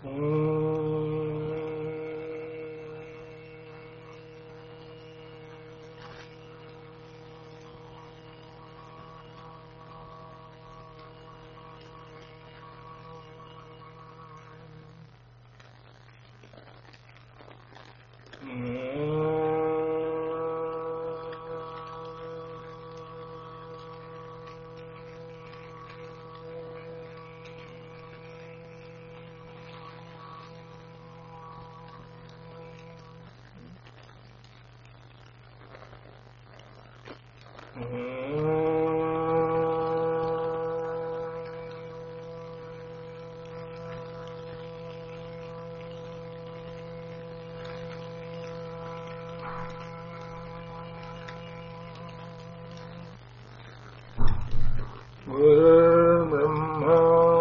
गुरुर्ब्रह्मा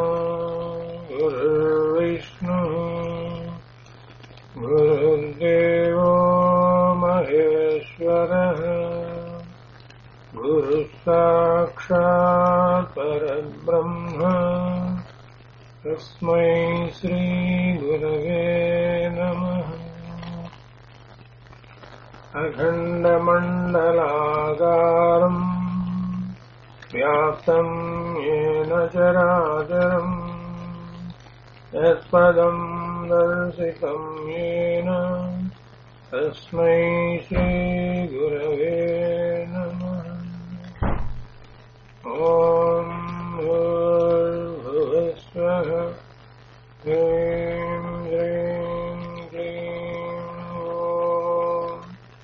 गुरुर्विष्णु गुरुर्देवो महेश्वरः गुरुः साक्षात् परब्रह्म तस्मै श्रीगुरवे नमः अखण्डमण्डलाकारम् व्याप्तम् येन चराचरम् यत्पदम् दर्शितम् येन तस्मै श्रीगुरवे नमः ॐ भूर्भुवस्वः ह्रीं ह्रीं क्लीं ॐ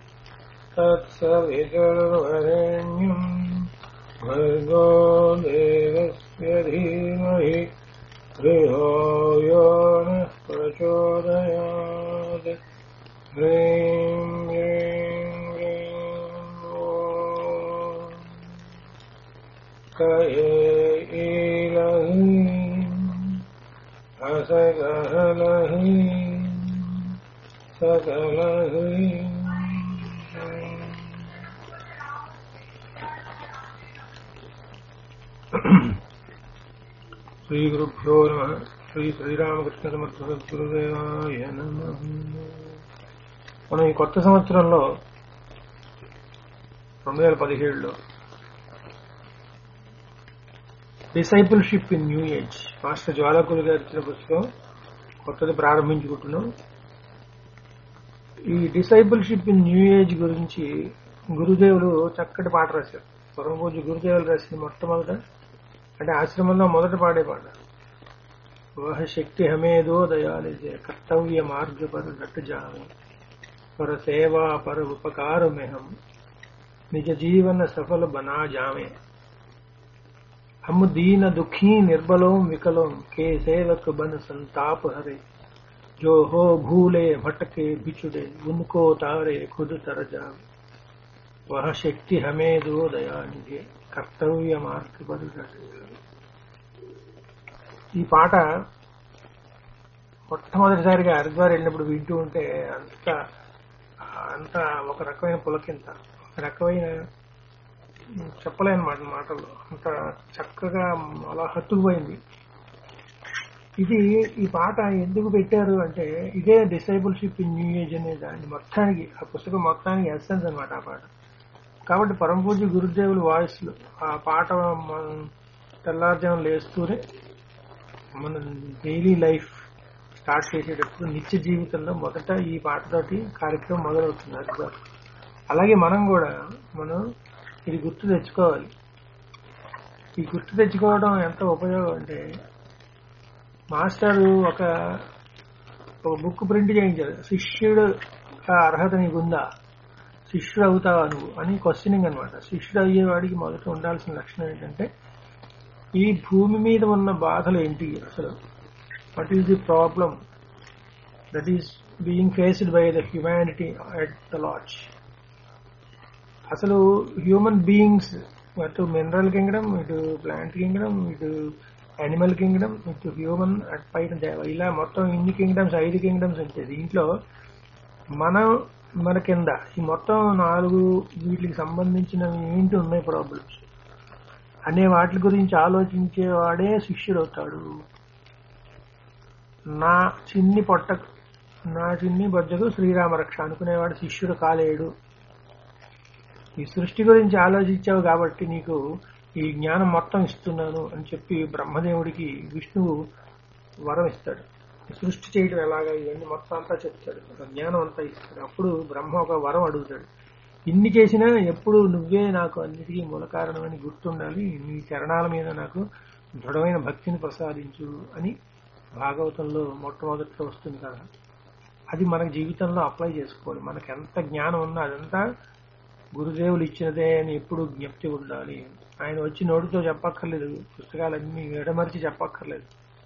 तत्सवितुर्वरेण्यम् भर्गो देवस्य धीमहि धियो यो नः प्रचोदयात् ह्रीं ह्रीं ह्रीं ॐ कये ईलहीं असगहलहीं सकलहीं శ్రీగురుభ్యో నమ శ్రీ శ్రీరామకృష్ణ సమర్థ సద్గురుదేవాయ నమ మనం ఈ కొత్త సంవత్సరంలో రెండు వేల పదిహేడులో discipleship in new age master Djwhal Khul గారు ఇచ్చిన పుస్తకం కొత్తది ప్రారంభించుకుంటున్నాం ఈ డిసైపుల్షిప్ ఇన్ న్యూ ఏజ్ గురించి గురుదేవులు చక్కటి పాట రాశారు పూర్వపూజ గురుదేవులు రాసిన మొట్టమొదట అంటే ఆశ్రమంలో మొదట పాడే పాట వహ శక్తి హమే దో దయాలిజే కర్తవ్య మార్గ పర నట్ జామే పర సేవా పర ఉపकार में हम निज जीवन सफल बना जावे हम दीन दुखी निर्बलों विकलों के सेवक बन संताप हरे जो हो भूले भटके बिछुड़े उनको तारे खुद तर जावे वह शक्ति हमें दो दया निजे కర్తవ్య మార్గపడి ఈ పాట మొట్టమొదటిసారిగా హరిద్వార్ వెళ్ళినప్పుడు వింటూ ఉంటే అంత అంత ఒక రకమైన పులకింత ఒక రకమైన చెప్పలేని మాట మాటలు అంత చక్కగా అలా హత్తుకుపోయింది ఇది ఈ పాట ఎందుకు పెట్టారు అంటే ఇదే డిసైబుల్షిప్ ఇన్ న్యూ ఏజ్ అనే దాన్ని మొత్తానికి ఆ పుస్తకం మొత్తానికి ఎస్సెన్స్ అనమాట ఆ పాట కాబట్టి పరమపూజ గురుదేవుల వాయిస్లు ఆ పాట మనం తెల్లారుజాము లేస్తూనే మన డైలీ లైఫ్ స్టార్ట్ చేసేటప్పుడు నిత్య జీవితంలో మొదట ఈ పాటతోటి కార్యక్రమం మొదలవుతుంది హరిద్వార్ అలాగే మనం కూడా మనం ఇది గుర్తు తెచ్చుకోవాలి ఈ గుర్తు తెచ్చుకోవడం ఎంత ఉపయోగం అంటే మాస్టర్ ఒక ఒక బుక్ ప్రింట్ చేయించారు శిష్యుడు అర్హత నీకుందా శిష్యుడు అవుతావా నువ్వు అని క్వశ్చనింగ్ అనమాట శిష్యుడు అయ్యేవాడికి మొదట ఉండాల్సిన లక్షణం ఏంటంటే ఈ భూమి మీద ఉన్న బాధలు ఏంటి అసలు what is the problem that is being faced by the humanity at the large అసలు హ్యూమన్ బీయింగ్స్ అటు మినరల్ కింగ్డమ్ ఇటు ప్లాంట్ కింగ్డమ్ ఇటు యానిమల్ కింగ్డమ్ ఇటు హ్యూమన్ అటు పైన దేవ ఇలా మొత్తం ఇన్ని కింగ్డమ్స్ ఐదు కింగ్డమ్స్ ఉంటాయి దీంట్లో మనం మన కింద ఈ మొత్తం నాలుగు వీటికి సంబంధించిన ఏంటి ఉన్నాయి ప్రాబ్లమ్స్ అనే వాటి గురించి ఆలోచించేవాడే శిష్యుడు అవుతాడు నా చిన్ని పొట్టకు నా చిన్ని బొజ్జకు శ్రీరామ రక్ష అనుకునేవాడు శిష్యుడు కాలేడు ఈ సృష్టి గురించి ఆలోచించావు కాబట్టి నీకు ఈ జ్ఞానం మొత్తం ఇస్తున్నాను అని చెప్పి బ్రహ్మదేవుడికి విష్ణువు వరం ఇస్తాడు సృష్టి చేయడం ఎలాగా ఇవన్నీ మొత్తం అంతా చెప్తాడు ఒక జ్ఞానం అంతా ఇస్తాడు అప్పుడు బ్రహ్మ ఒక వరం అడుగుతాడు ఇన్ని చేసినా ఎప్పుడు నువ్వే నాకు అన్నిటికీ మూల కారణమని గుర్తుండాలి నీ చరణాల మీద నాకు దృఢమైన భక్తిని ప్రసాదించు అని భాగవతంలో మొట్టమొదట్లో వస్తుంది కదా అది మన జీవితంలో అప్లై చేసుకోవాలి మనకి ఎంత జ్ఞానం ఉన్నా అదంతా గురుదేవులు ఇచ్చినదే అని ఎప్పుడు జ్ఞప్తి ఉండాలి ఆయన వచ్చి నోటితో చెప్పక్కర్లేదు పుస్తకాలన్నీ ఎడమరిచి చెప్పక్కర్లేదు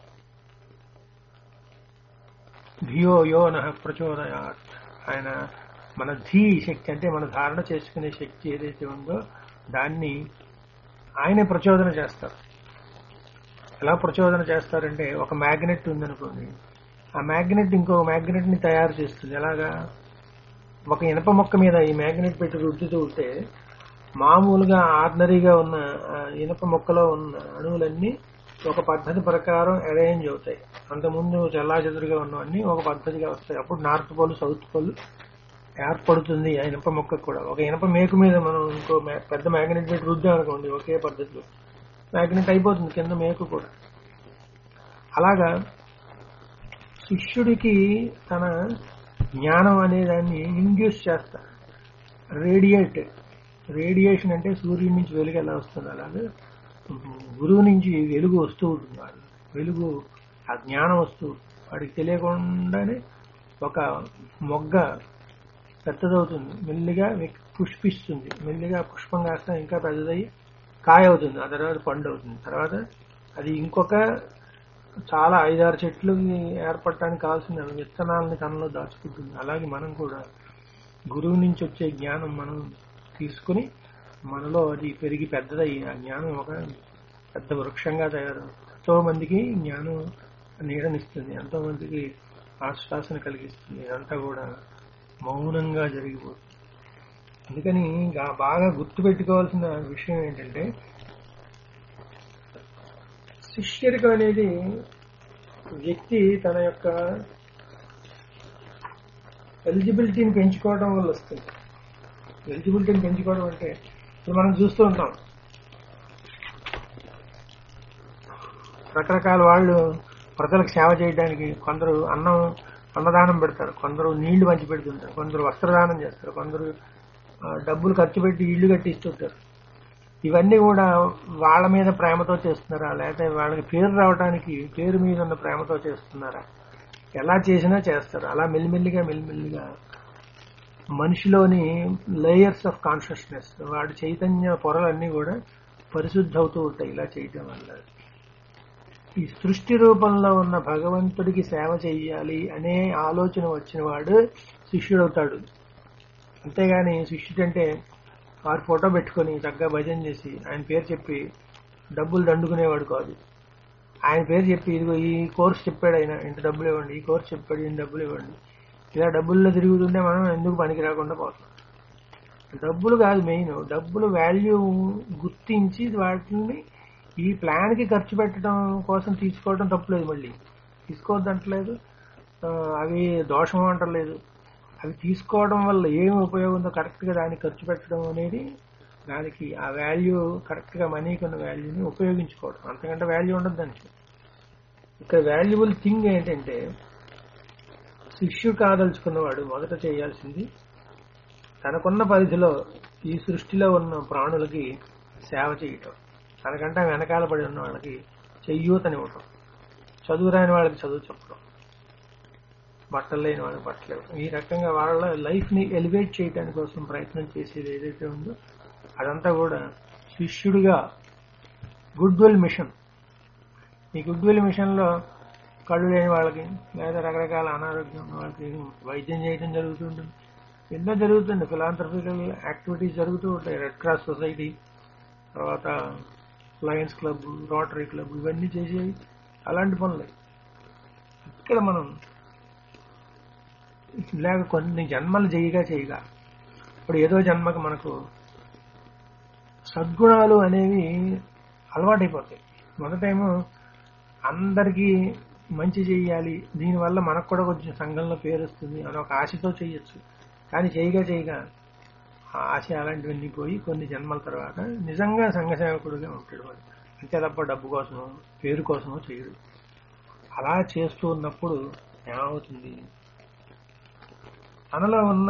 ధియో యో నః ప్రచోదయాత్ ఆయన మన ధీ శక్తి అంటే మన ధారణ చేసుకునే శక్తి ఏదైతే ఉందో దాన్ని ఆయనే ప్రచోదన చేస్తారు ఎలా ప్రచోదన చేస్తారంటే ఒక మ్యాగ్నెట్ ఉందనుకోండి ఆ మ్యాగ్నెట్ ఇంకో మ్యాగ్నెట్ ని తయారు చేస్తుంది ఎలాగా ఒక ఇనప మొక్క మీద ఈ మ్యాగ్నెట్ పెట్టి రుద్దుతూ ఉంటే మామూలుగా ఆర్డినరీగా ఉన్న ఆ ఇనప మొక్కలో ఉన్న అణువులన్నీ ఒక పద్ధతి ప్రకారం అరేంజ్ అవుతాయి అంతకుముందు చెల్లాచెదురుగా ఉన్నవన్నీ ఒక పద్ధతిగా వస్తాయి అప్పుడు నార్త్ పోల్ సౌత్ పోల్ ఏర్పడుతుంది ఆ ఇనప మొక్కకు కూడా ఒక ఇనప మేకు మీద మనం ఇంకో మ్యా- పెద్ద మ్యాగ్నెట్ పెట్టి రుద్దాం అనుకోండి ఒకే పద్ధతిలో మ్యాగ్నెట్ అయిపోతుంది కింద మేకు కూడా అలాగా శిష్యుడికి తన జ్ఞానం అనే దాన్ని ఇండ్యూస్ చేస్తారు రేడియేట్ రేడియేషన్ అంటే సూర్యుడి నుంచి వెలుగు ఎలా వస్తుంది అలాగే గురువు నుంచి వెలుగు వస్తూ ఉంటుంది వాడు వెలుగు ఆ జ్ఞానం వస్తూ వాడికి తెలియకుండానే ఒక మొగ్గ పెద్దదవుతుంది మెల్లిగా వెక్- పుష్పిస్తుంది మెల్లిగా పుష్పం కాస్త ఇంకా పెద్దదయ్యి కాయ అవుతుంది ఆ తర్వాత పండు అవుతుంది తర్వాత అది ఇంకొక చాలా ఐదారు చెట్లు ఏర్పడటానికి కావాల్సిన విత్తనాలని తనలో దాచుకుంటుంది అలాగే మనం కూడా గురువు నుంచి వచ్చే జ్ఞానం మనం తీసుకుని మనలో అది పెరిగి పెద్దదయ్యి ఆ జ్ఞానం ఒక పెద్ద వృక్షంగా తయారు ఎంతో మందికి జ్ఞానం నీడనిస్తుంది ఎంతో మందికి ఆశ్వాసన కలిగిస్తుంది ఇదంతా కూడా మౌనంగా జరిగిపోతుంది అందుకని గా- బాగా గుర్తుపెట్టుకోవాల్సిన విషయం ఏంటంటే శిష్యరికం అనేది వ్యక్తి తన యొక్క ఎలిజిబిలిటీని పెంచుకోవడం వల్ల వస్తుంది ఎలిజిబిలిటీని పెంచుకోవడం అంటే ఇప్పుడు మనం చూస్తూ ఉంటాం రకరకాల వాళ్ళు ప్రజలకు సేవ చేయడానికి కొందరు అన్నం అన్నదానం పెడతారు కొందరు నీళ్లు పంచి పెడుతుంటారు కొందరు వస్త్రదానం చేస్తారు కొందరు ఆ, డబ్బులు ఖర్చు పెట్టి ఇళ్లు కట్టిస్తుంటారు ఇవన్నీ కూడా వాళ్ళ మీద ప్రేమతో చేస్తున్నారా లేకపోతే వాళ్ళకి పేరు రావడానికి పేరు మీద ఉన్న ప్రేమతో చేస్తున్నారా ఎలా చేసినా చేస్తారు అలా మెల్లిమెల్లిగా మెల్లిమెల్లిగా మనిషిలోని లేయర్స్ ఆఫ్ కాన్షియస్నెస్ వాడి చైతన్య పొరలన్నీ కూడా పరిశుద్ధ అవుతూ ఉంటాయి ఇలా చేయటం వల్ల ఈ సృష్టి రూపంలో ఉన్న భగవంతుడికి సేవ చెయ్యాలి అనే ఆలోచన వచ్చిన వాడు శిష్యుడవుతాడు అంతేగాని శిష్యుడు అంటే వారి ఫోటో పెట్టుకొని చక్కగా భజన చేసి ఆయన పేరు చెప్పి డబ్బులు దండుకునేవాడు కాదు ఆయన పేరు చెప్పి ఇదిగో ఈ కోర్స్ చెప్పాడు ఆయన ఇంత డబ్బులు ఇవ్వండి ఈ కోర్స్ చెప్పాడు ఇంత డబ్బులు ఇవ్వండి ఇలా డబ్బుల్లో తిరుగుతుంటే మనం ఎందుకు పనికి రాకుండా పోతాం డబ్బులు కాదు మెయిన్ డబ్బులు వాల్యూ గుర్తించి వాటిని ఈ ప్లాన్ కి ఖర్చు పెట్టడం కోసం తీసుకోవడం తప్పులేదు మళ్ళీ తీసుకోవద్దంటలేదు ఆ, అవి దోషం అంటలేదు అవి తీసుకోవడం వల్ల ఏమి ఉపయోగం ఉందో కరెక్ట్ గా దానికి ఖర్చు పెట్టడం అనేది దానికి ఆ వాల్యూ కరెక్ట్ గా మనీకి ఉన్న వాల్యూని ఉపయోగించుకోవడం అంతకంటే వాల్యూ ఉండదు దానికి ఇక్కడ వాల్యుబుల్ థింగ్ ఏంటంటే శిష్యుడు కాదలుచుకున్నవాడు మొదట చేయాల్సింది తనకున్న పరిధిలో ఈ సృష్టిలో ఉన్న ప్రాణులకి సేవ చేయటం తనకంటే వెనకాల పడి ఉన్న వాళ్ళకి చెయ్యూతనివ్వటం చదువు రాని వాళ్ళకి చదువు చెప్పడం బట్టలు లేని వాళ్ళకి బట్టలు ఇవ్వడం ఈ రకంగా వాళ్ళ లైఫ్ ని ఎలివేట్ చేయడానికి కోసం ప్రయత్నం చేసేది ఏదైతే ఉందో అదంతా కూడా శిష్యుడిగా గుడ్ విల్ మిషన్ ఈ గుడ్ విల్ మిషన్ లో కళ్ళు లేని వాళ్ళకి లేదా రకరకాల అనారోగ్యం ఉన్న వాళ్ళకి వైద్యం చేయడం జరుగుతుంటుంది ఎన్నో జరుగుతుంది ఫిలాంథ్రఫికల్ యాక్టివిటీస్ జరుగుతూ ఉంటాయి రెడ్ క్రాస్ సొసైటీ తర్వాత లయన్స్ క్లబ్ రోటరీ క్లబ్ ఇవన్నీ చేసేవి అలాంటి పనులు ఇక్కడ మనం ఇలాగ కొన్ని జన్మలు చేయగా చేయగా ఇప్పుడు ఏదో జన్మకు మనకు సద్గుణాలు అనేవి అలవాటైపోతాయి మొదటేమో అందరికీ మంచి చేయాలి దీనివల్ల మనకు కూడా కొంచెం సంఘంలో పేరు వస్తుంది అని ఒక ఆశతో చేయొచ్చు కానీ చేయగా చేయగా ఆ ఆశ అలాంటివన్నీ పోయి కొన్ని జన్మల తర్వాత నిజంగా సంఘ సేవకుడుగా ఉంటాడు వాడు అంతే తప్ప డబ్బు కోసమో పేరు కోసమో చేయడు అలా చేస్తూ ఉన్నప్పుడు ఏమవుతుంది తనలో ఉన్న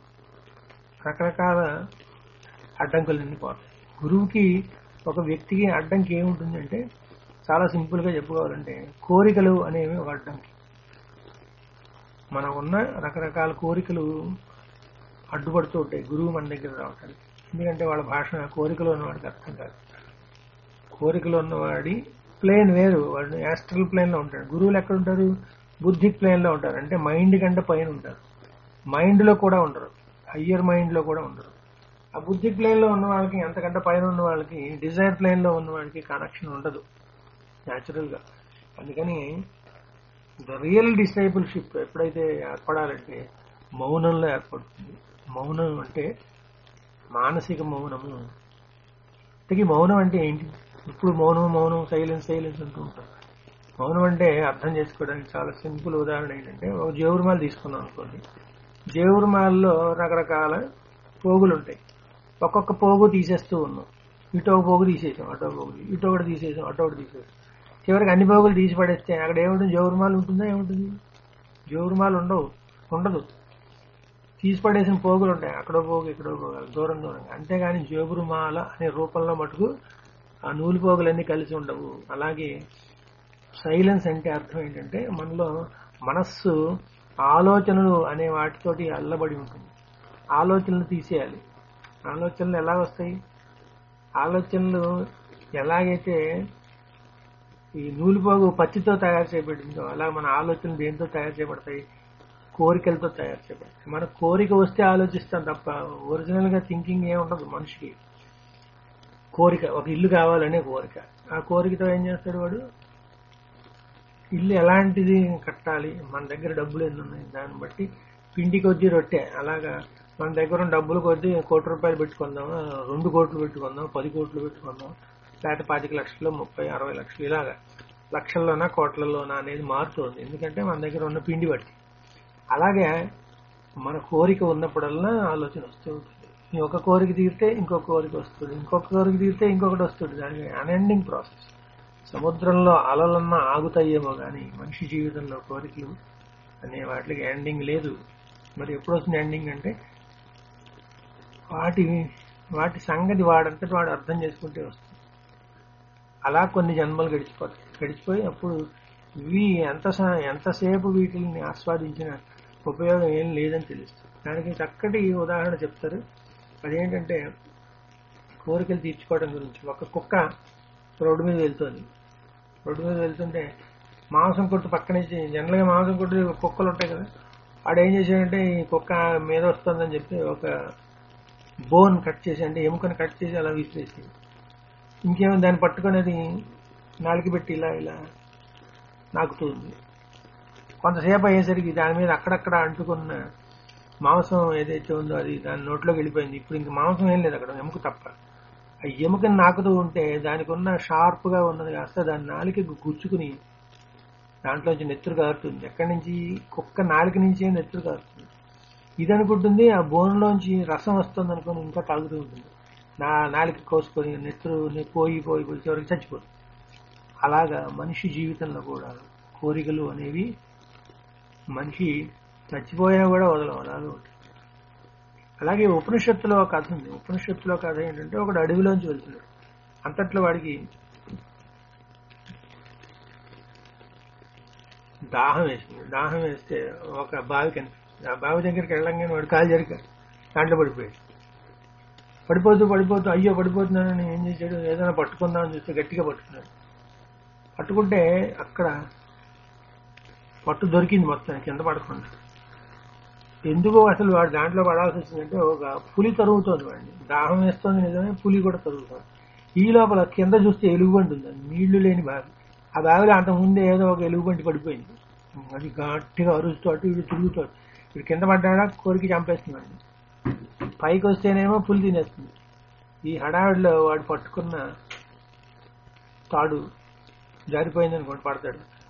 రకరకాల అడ్డంకులన్నీ పోతాయి గురువుకి ఒక వ్యక్తికి అడ్డంకి ఏముంటుందంటే చాలా సింపుల్ గా చెప్పుకోవాలంటే కోరికలు అనేవి ఒక అడ్డంకి మనకున్న రకరకాల కోరికలు అడ్డుపడుతూ ఉంటాయి గురువు మన దగ్గర రావటానికి ఎందుకంటే వాళ్ళ భాష కోరికలు ఉన్నవాడికి అర్థం కాదు కోరికలు ఉన్నవాడి ప్లేన్ వేరు వాడు యాస్ట్రల్ ప్లేన్ లో ఉంటాడు గురువులు ఎక్కడ ఉంటారు బుద్ధిక్ ప్లేన్ లో ఉంటారు అంటే మైండ్ కంటే పైన ఉంటారు మైండ్ లో కూడా ఉండరు హయ్యర్ మైండ్ లో కూడా ఉండరు ఆ బుద్ధి ప్లేన్ లో ఉన్న వాళ్ళకి ఎంతకంటే పైన ఉన్న వాళ్ళకి డిజైర్ ప్లేన్ లో ఉన్న వాళ్ళకి కనెక్షన్ ఉండదు న్యాచురల్ గా అందుకని ద రియల్ డిసైబుల్షిప్ ఎప్పుడైతే ఏర్పడాలంటే మౌనంలో ఏర్పడుతుంది మౌనం అంటే మానసిక మౌనము ఇంతకీ మౌనం అంటే ఏంటి ఇప్పుడు మౌనం మౌనం సైలెన్స్ సైలెన్స్ అంటూ ఉంటారు మౌనం అంటే అర్థం చేసుకోవడానికి చాలా సింపుల్ ఉదాహరణ ఏంటంటే ఒక జేవురుమాలు తీసుకున్నాం అనుకోండి జేవురుమాల్లో రకరకాల పోగులు ఉంటాయి ఒక్కొక్క పోగు తీసేస్తూ ఉన్నాం ఇటో ఒక పోగు తీసేసాం అటో పోగు తీ- ఇటో ఒకటి తీసేసాం అటో ఒకటి తీసేసాం చివరికి అన్ని పోగులు తీసి పడేస్తే అక్కడ ఏముంటుంది జోరుమాలు ఉంటుందా ఏముంటుంది జోరుమాలు ఉండవు ఉండదు తీసి పడేసిన పోగులు ఉంటాయి అక్కడో పోగు ఇక్కడో పోగు దూరం దూరంగా అంతేగాని జోగురుమాల అనే రూపంలో మటుకు ఆ నూలు పోగులన్నీ కలిసి ఉండవు అలాగే సైలెన్స్ అంటే అర్థం ఏంటంటే మనలో మనస్సు ఆలోచనలు అనే వాటితోటి అల్లబడి ఉంటుంది ఆలోచనలు తీసేయాలి ఆలోచనలు ఎలా వస్తాయి ఆలోచనలు ఎలాగైతే ఈ నూలుపోగు పచ్చితో తయారు చేయబడిందో అలా మన ఆలోచనలు దేంతో తయారు చేయబడతాయి కోరికలతో తయారు చేయబడతాయి మన కోరిక వస్తే ఆలోచిస్తాం తప్ప ఒరిజినల్ గా థింకింగ్ ఏమి ఉండదు మనిషికి కోరిక ఒక ఇల్లు కావాలనే కోరిక ఆ కోరికతో ఏం చేస్తాడు వాడు ఇల్లు ఎలాంటిది కట్టాలి మన దగ్గర డబ్బులు ఎన్ని ఉన్నాయి దాన్ని బట్టి పిండి కొద్దీ రొట్టె అలాగా మన దగ్గర ఉన్న డబ్బులు కొద్దీ కోటి రూపాయలు పెట్టుకుందాం రెండు కోట్లు పెట్టుకుందాం పది కోట్లు పెట్టుకుందాం లేకపోతే పాతిక లక్షలు ముప్పై అరవై లక్షలు ఇలాగా లక్షల్లోనా కోట్లలోనా అనేది మారుతుంది ఎందుకంటే మన దగ్గర ఉన్న పిండి బట్టి అలాగే మన కోరిక ఉన్నప్పుడల్లా ఆలోచన వస్తూ ఉంటుంది ఈ ఒక కోరిక తీరితే ఇంకొక కోరిక వస్తుంది ఇంకొక కోరిక తీరితే ఇంకొకటి వస్తుంది దానికి అన్ఎండింగ్ ప్రాసెస్ సముద్రంలో అలలన్నా ఆగుతాయేమో కానీ మనిషి జీవితంలో కోరికలు అనే వాటికి ఎండింగ్ లేదు మరి ఎప్పుడు వస్తుంది ఎండింగ్ అంటే వాటి వాటి సంగతి వాడంతటి వాడు అర్థం చేసుకుంటే వస్తుంది అలా కొన్ని జన్మలు గడిచిపోతాయి గడిచిపోయి అప్పుడు ఇవి ఎంత స- ఎంతసేపు వీటిని ఆస్వాదించిన ఉపయోగం ఏం లేదని తెలుస్తుంది దానికి చక్కటి ఉదాహరణ చెప్తారు అదేంటంటే కోరికలు తీర్చుకోవడం గురించి ఒక కుక్క రోడ్డు మీద వెళ్తుంది రోడ్డు మీద వెళ్తుంటే మాంసం కొట్టు పక్కనే జనరల్గా మాంసం కొట్టు కుక్కలు ఉంటాయి కదా వాడు ఏం చేశాడంటే ఈ కుక్క మీద వస్తుందని చెప్పి ఒక బోన్ కట్ చేసి అంటే ఎముకని కట్ చేసి అలా విసిరేసి ఇంకేమో దాన్ని పట్టుకునేది నాలుగు పెట్టి ఇలా ఇలా నాకుతుంది కొంతసేపు అయ్యేసరికి దాని మీద అక్కడక్కడ అంటుకున్న మాంసం ఏదైతే ఉందో అది దాని నోట్లోకి వెళ్ళిపోయింది ఇప్పుడు ఇంక మాంసం ఏం లేదు అక్కడ ఎముక తప్ప ఆ ఎముకని నాకుతూ ఉంటే దానికి ఉన్న షార్ప్ గా ఉన్నది కాస్త దాని నాలుక గుచ్చుకుని దాంట్లోంచి నెత్తురు కారుతుంది ఎక్కడి నుంచి కుక్క నాలుక నుంచి నెత్తురు కారుతుంది ఇది అనుకుంటుంది ఆ బోన్లోంచి రసం వస్తుంది అనుకుని ఇంకా తాగుతూ ఉంటుంది నా నాలుక కోసుకొని నెత్తురు నె- పోయి పోయి పోయి చివరికి చచ్చిపోతుంది అలాగా మనిషి జీవితంలో కూడా కోరికలు అనేవి మనిషి చచ్చిపోయినా కూడా వదలం అలాగే ఉంటుంది అలాగే ఉపనిషత్తులో ఒక కథ ఉంది ఉపనిషత్తులో కథ ఏంటంటే ఒకడు అడవిలోంచి వెళ్తున్నాడు అంతట్లో వాడికి దాహం వేసింది దాహం వేస్తే ఒక బావి కనిపిస్తుంది ఆ బావి దగ్గరికి వెళ్ళంగానే వాడు కాలు జరిక దాంట్లో పడిపోయాడు పడిపోతూ పడిపోతూ అయ్యో పడిపోతున్నానని ఏం చేశాడు ఏదైనా పట్టుకుందామని చూస్తే గట్టిగా పట్టుకున్నాడు పట్టుకుంటే అక్కడ పట్టు దొరికింది మొత్తం కింద పడకుండా ఎందుకో అసలు వాడు దాంట్లో పడాల్సి వచ్చిందంటే ఒక పులి తరుగుతోంది వాడిని దాహం వేస్తోంది నిజమే పులి కూడా తరుగుతోంది ఈ లోపల కింద చూస్తే ఎలుగుబంటి ఉంది నీళ్లు లేని బావి ఆ బావిలో అంత ముందే ఏదో ఒక ఎలుగుబంటి పడిపోయింది అది గట్టిగా అరుస్తూ అటు ఇటు తిరుగుతూ ఇటు కింద పడ్డా కోరికి చంపేస్తున్నాడు పైకి వస్తేనేమో పులి తినేస్తుంది ఈ హడావిడిలో వాడు పట్టుకున్న తాడు జారిపోయింది అనుకోండి పడతాడు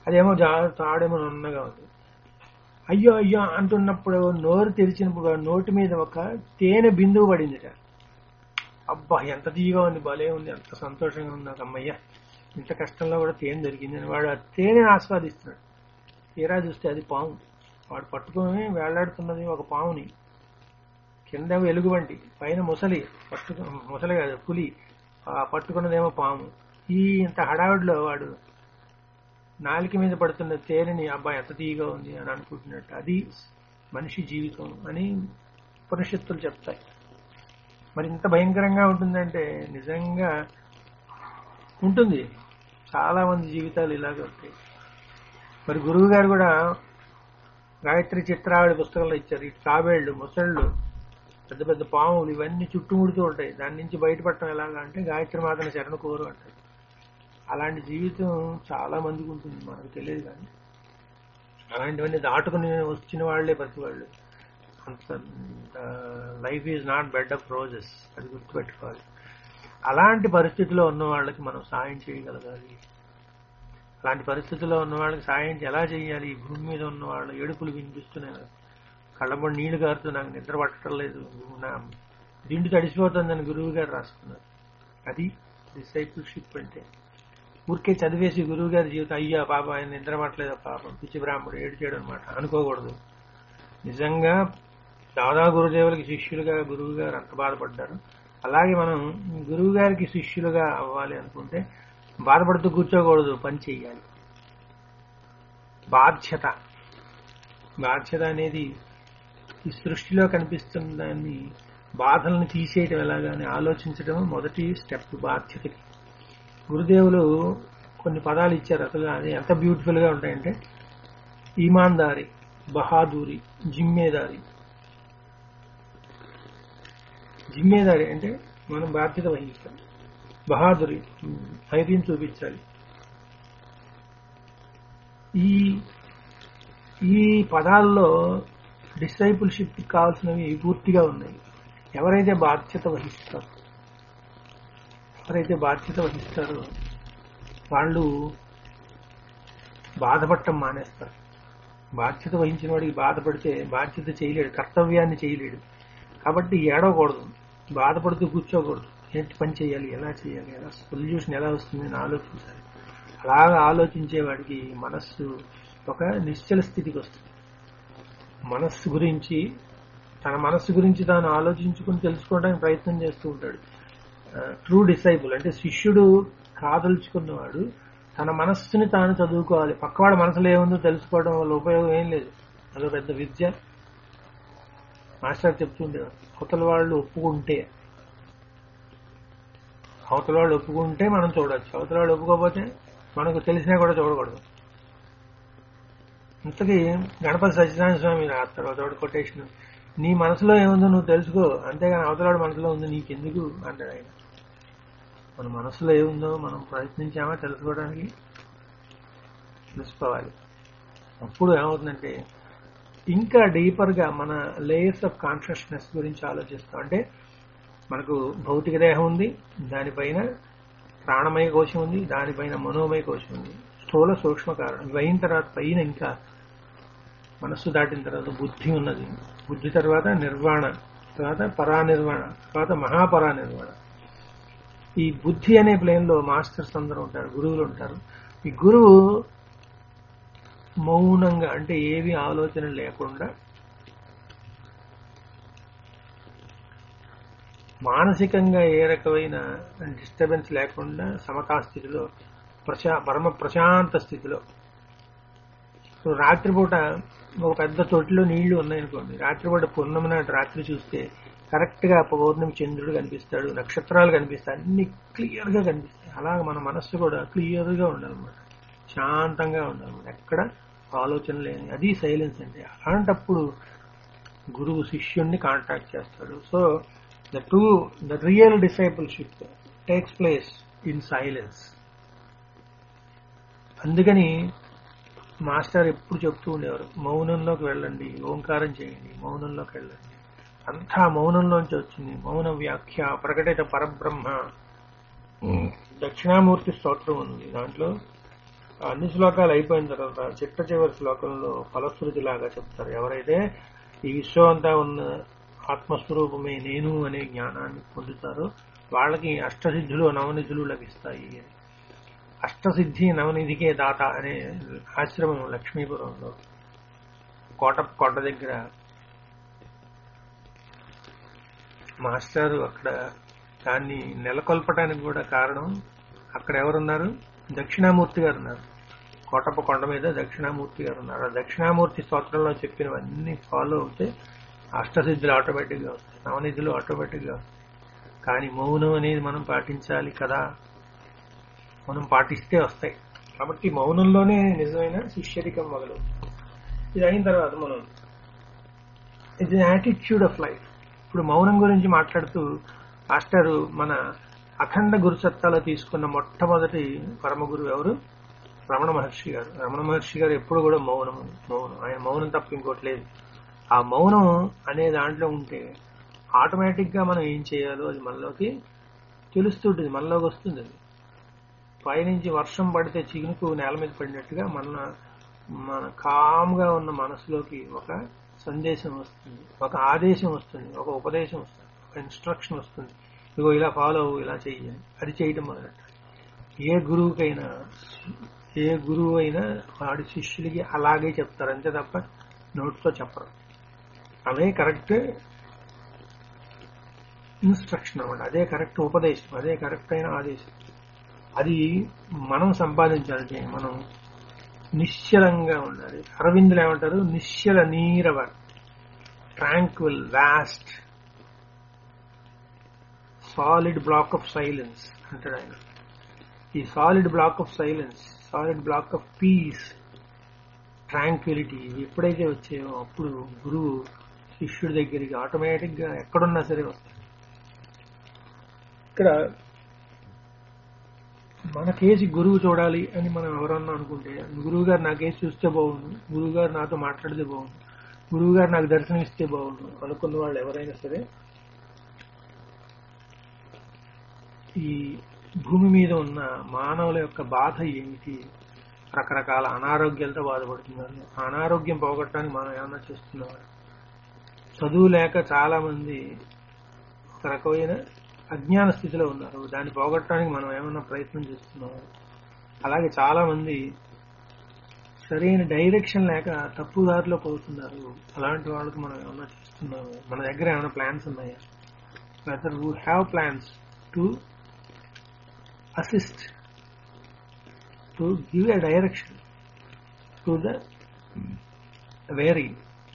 అదేమో జా తాడేమో నున్నగా ఉంది అయ్యో అయ్యో అంటున్నప్పుడు నోరు తెరిచినప్పుడు ఆ నోటి మీద ఒక తేనె బిందువు పడిందిట అబ్బా ఎంత తీయగా ఉంది భలే ఉంది ఎంత సంతోషంగా ఉంది నాకు అమ్మయ్య ఇంత కష్టంలో కూడా తేనె దొరికింది అని వాడు ఆ తేనెని ఆస్వాదిస్తున్నాడు తీరా చూస్తే అది పాము వాడు పట్టుకొని వేలాడుతున్నది ఒక పాముని కింద వెలుగుబంటి పైన ముసలి పట్టుకు ముసలి కాదు పులి ఆ పట్టుకున్నదేమో పాము ఈ ఇంత హడావిడిలో వాడు నాలిక మీద పడుతున్న తేనెని అబ్బాయి ఎంత తీయగా ఉంది అని అనుకుంటున్నట్టు అది మనిషి జీవితం అని ఉపనిషత్తులు చెప్తాయి మరి ఇంత భయంకరంగా ఉంటుందంటే నిజంగా ఉంటుంది చాలా మంది జీవితాలు ఇలాగే ఉంటాయి మరి గురువు గారు కూడా గాయత్రి చిత్రావళి పుస్తకంలో ఇచ్చారు ఇటు తాబేళ్లు ముసళ్ళు పెద్ద పెద్ద పాములు ఇవన్నీ చుట్టుముడుతూ ఉంటాయి దాని నుంచి బయటపడటం ఎలాగా అంటే గాయత్రి మాతను శరణ కోరు అంటారు అలాంటి జీవితం చాలా మందికి ఉంటుంది మనకు తెలియదు కానీ అలాంటివన్నీ దాటుకుని వచ్చిన వాళ్లే ప్రతి వాళ్ళు అంత life is not bed of roses అది గుర్తుపెట్టుకోవాలి అలాంటి పరిస్థితిలో ఉన్న వాళ్ళకి మనం సాయం చేయగలగాలి అలాంటి పరిస్థితుల్లో ఉన్న వాళ్ళకి సాయం ఎలా చేయాలి ఈ భూమి మీద ఉన్న వాళ్ళు ఏడుపులు వినిపిస్తున్నాయి కళ్ళబడి నీళ్లు కారుతూ నాకు నిద్ర పట్టడం లేదు నా దిండు తడిసిపోతుందని గురువు గారు రాసుకున్నారు అది డిసైపుల్షిప్ అంటే ఊరికే చదివేసి గురువు గారి జీవితం అయ్యా పాప ఆయన నిద్ర పట్టలేదు పాపం పిచ్చి బ్రాహ్మడు ఏడు చేయడం అనమాట అనుకోకూడదు నిజంగా దాదా గురుదేవులకి శిష్యులుగా గురువు గారు అంత బాధపడ్డారు అలాగే మనం గురువు గారికి శిష్యులుగా అవ్వాలి అనుకుంటే బాధపడుతూ కూర్చోకూడదు పని చేయాలి బాధ్యత బాధ్యత అనేది ఈ సృష్టిలో కనిపిస్తున్న దాన్ని బాధలను తీసేయటం ఎలాగాని ఆలోచించడం మొదటి స్టెప్ బాధ్యతకి గురుదేవులు కొన్ని పదాలు ఇచ్చారు అసలు అది ఎంత బ్యూటిఫుల్ గా ఉంటాయంటే ఈమాన్దారి బహాదూరి జిమ్మేదారి జిమ్మేదారి అంటే మనం బాధ్యత వహిస్తాం బహాదురి ధైర్యం చూపించాలి ఈ ఈ పదాల్లో డిసైపుల్షిప్ కావాల్సినవి పూర్తిగా ఉన్నాయి ఎవరైతే బాధ్యత వహిస్తారో ఎవరైతే బాధ్యత వహిస్తారో వాళ్ళు బాధపడటం మానేస్తారు బాధ్యత వహించిన వాడికి బాధపడితే బాధ్యత చేయలేడు కర్తవ్యాన్ని చేయలేడు కాబట్టి ఏడవకూడదు బాధపడుతూ కూర్చోకూడదు ఏంటి పని చేయాలి ఎలా చేయాలి ఎలా సొల్యూషన్ ఎలా వస్తుంది అని ఆలోచించాలి అలాగా ఆలోచించే వాడికి మనస్సు ఒక నిశ్చల స్థితికి వస్తుంది మనస్సు గురించి తన మనస్సు గురించి తాను ఆలోచించుకుని తెలుసుకోవడానికి ప్రయత్నం చేస్తూ ఉంటాడు ట్రూ డిసైపుల్ అంటే శిష్యుడు కాదలుచుకున్నవాడు తన మనస్సుని తాను చదువుకోవాలి పక్కవాడి మనసులో ఏముందో తెలుసుకోవడం వల్ల ఉపయోగం ఏం లేదు అదో పెద్ద విద్య మాస్టర్ చెప్తుండేవారు అవతల వాళ్ళు ఒప్పుకుంటే అవతల వాళ్ళు ఒప్పుకుంటే మనం చూడొచ్చు అవతల వాళ్ళు ఒప్పుకోకపోతే మనకు తెలిసినా కూడా చూడకూడదు ఇంతకీ గణపతి సత్యనారాయణ స్వామి రాస్తారు ఒకటి కొటేషన్ నీ మనసులో ఏముందో నువ్వు తెలుసుకో అంతేగాని అవతలవాడి మనసులో ఉంది నీకెందుకు అంటాడు ఆయన మన మనసులో ఏముందో మనం ప్రయత్నించామా తెలుసుకోవడానికి తెలుసుకోవాలి అప్పుడు ఏమవుతుందంటే ఇంకా డీపర్ గా మన లేయర్స్ ఆఫ్ కాన్షియస్నెస్ గురించి ఆలోచిస్తాం అంటే మనకు భౌతిక దేహం ఉంది దానిపైన ప్రాణమయ కోశం ఉంది దానిపైన మనోమయ కోశం ఉంది స్థూల సూక్ష్మ కారణం ఇవి అయిన తర్వాత పైన ఇంకా మనస్సు దాటిన తర్వాత బుద్ధి ఉన్నది బుద్ధి తర్వాత నిర్వాణ తర్వాత పరానిర్వాణ తర్వాత మహాపరానిర్వాణ ఈ బుద్ధి అనే ప్లేన్ లో మాస్టర్స్ అందరూ ఉంటారు గురువులు ఉంటారు ఈ గురువు మౌనంగా అంటే ఏవి ఆలోచన లేకుండా మానసికంగా ఏ రకమైన డిస్టర్బెన్స్ లేకుండా సమతా స్థితిలో ప్రశా పరమ ప్రశాంత స్థితిలో ఇప్పుడు రాత్రిపూట ఒక పెద్ద తొట్టిలో నీళ్లు ఉన్నాయనుకోండి రాత్రిపూట పూర్ణమి నాటి రాత్రి చూస్తే కరెక్ట్ గా పౌర్ణమి చంద్రుడు కనిపిస్తాడు నక్షత్రాలు కనిపిస్తాయి అన్ని క్లియర్ గా కనిపిస్తాయి అలాగ మన మనస్సు కూడా క్లియర్ గా ఉండాలన్నమాట శాంతంగా ఉండాలన్నమాట ఎక్కడ ఆలోచన లేని అది సైలెన్స్ అంటే అలాంటప్పుడు గురువు శిష్యుణ్ణి కాంటాక్ట్ చేస్తాడు so the to the real discipleship takes place in silence అందుకని మాస్టర్ ఎప్పుడు చెప్తూ ఉండేవారు మౌనంలోకి వెళ్ళండి ఓంకారం చేయండి మౌనంలోకి వెళ్ళండి అంతా మౌనంలోంచి వచ్చింది మౌన వ్యాఖ్య ప్రకటిత పరబ్రహ్మ దక్షిణామూర్తి స్తోత్రం ఉంది దాంట్లో అన్ని శ్లోకాలు అయిపోయిన తర్వాత చిట్ట చివరి శ్లోకంలో ఫలశ్రుతి లాగా చెప్తారు ఎవరైతే ఈ విశ్వం అంతా ఉన్న ఆత్మస్వరూపమే నేను అనే జ్ఞానాన్ని పొందుతారో వాళ్ళకి అష్టసిద్ధులు నవనిధులు లభిస్తాయి అని. అష్టసిద్ధి నవనిధికే దాత అనే ఆశ్రమం లక్ష్మీపురంలో కోట కోట దగ్గర మాస్టారు అక్కడ దాన్ని నెలకొల్పడానికి కూడా కారణం అక్కడ ఎవరున్నారు దక్షిణామూర్తి గారు ఉన్నారు కోటప్ప కొండ మీద దక్షిణామూర్తి గారు ఉన్నారు ఆ దక్షిణామూర్తి స్తోత్రంలో చెప్పినవన్నీ ఫాలో అవుతే అష్టసిద్ధులు ఆటోమేటిక్ గా వస్తాయి నవనిధులు ఆటోమేటిక్ గా వస్తాయి కానీ మౌనం అనేది మనం పాటించాలి కదా మనం పాటిస్తే వస్తాయి కాబట్టి మౌనంలోనే నిజమైన శిష్యరికం మొదలు ఇది అయిన తర్వాత మనం ఇది యాటిట్యూడ్ ఆఫ్ లైఫ్ ఇప్పుడు మౌనం గురించి మాట్లాడుతూ మాస్టర్ మన అఖండ గురుసత్తాలో తీసుకున్న మొట్టమొదటి పరమ గురువు ఎవరు రమణ మహర్షి గారు రమణ మహర్షి గారు ఎప్పుడు కూడా మౌనం మౌనం ఆయన మౌనం తప్ప ఇంకోటి లేదు ఆ మౌనం అనే దాంట్లో ఉంటే ఆటోమేటిక్ గా మనం ఏం చేయాలో అది మనలోకి తెలుస్తుంటుంది మనలోకి వస్తుంది అది పైనుంచి వర్షం పడితే చిగునుకు నేల మీద పడినట్టుగా మన మన కామ్గా ఉన్న మనసులోకి ఒక సందేశం వస్తుంది ఒక ఆదేశం వస్తుంది ఒక ఉపదేశం వస్తుంది ఒక ఇన్స్ట్రక్షన్ వస్తుంది ఇగో ఇలా ఫాలో అవ్వు ఇలా చెయ్యాలి అది చేయటం మొదలెట్టాలి ఏ గురువుకైనా ఏ గురువు అయినా వాడి శిష్యులకి అలాగే చెప్తారు అంతే తప్ప నోటితో చెప్పరు అదే కరెక్ట్ ఇన్స్ట్రక్షన్ అన్నమాట అదే కరెక్ట్ ఉపదేశం అదే కరెక్ట్ అయిన ఆదేశం అది మనం సంపాదించాలి మనం నిశ్చలంగా ఉండాలి అరవిందులు ఏమంటారు నిశ్చల నీరవ tranquil vast solid block of silence అంటాడు ఆయన ఈ solid block of silence solid block of peace tranquillity ఎప్పుడైతే వచ్చాయో అప్పుడు గురువు శిష్యుడి దగ్గరికి ఆటోమేటిక్ గా ఎక్కడున్నా సరే వస్తాడు ఇక్కడ మన కేసి గురువు చూడాలి అని మనం ఎవరన్నా అనుకుంటే గురువు గారు నా కేసు చూస్తే బాగుండు గురువు గారు నాతో మాట్లాడితే బాగుండు గురువు గారు నాకు దర్శనం ఇస్తే బాగుండు అనుకున్న వాళ్ళు ఎవరైనా సరే ఈ భూమి మీద ఉన్న మానవుల యొక్క బాధ ఏమిటి రకరకాల అనారోగ్యాలతో బాధపడుతున్నారు ఆ అనారోగ్యం పోగొట్టడానికి మనం ఏమన్నా చేస్తున్నామా చదువు లేక చాలా మంది ఒక రకమైన అజ్ఞాన స్థితిలో ఉన్నారు దాన్ని పోగొట్టడానికి మనం ఏమైనా ప్రయత్నం చేస్తున్నాము అలాగే చాలా మంది సరైన డైరెక్షన్ లేక తప్పు దారిలో పోతున్నారు అలాంటి వాళ్ళకి మనం ఏమైనా చేస్తున్నాము మన దగ్గర ఏమైనా ప్లాన్స్ ఉన్నాయా whether who have plans to assist to give a direction to the very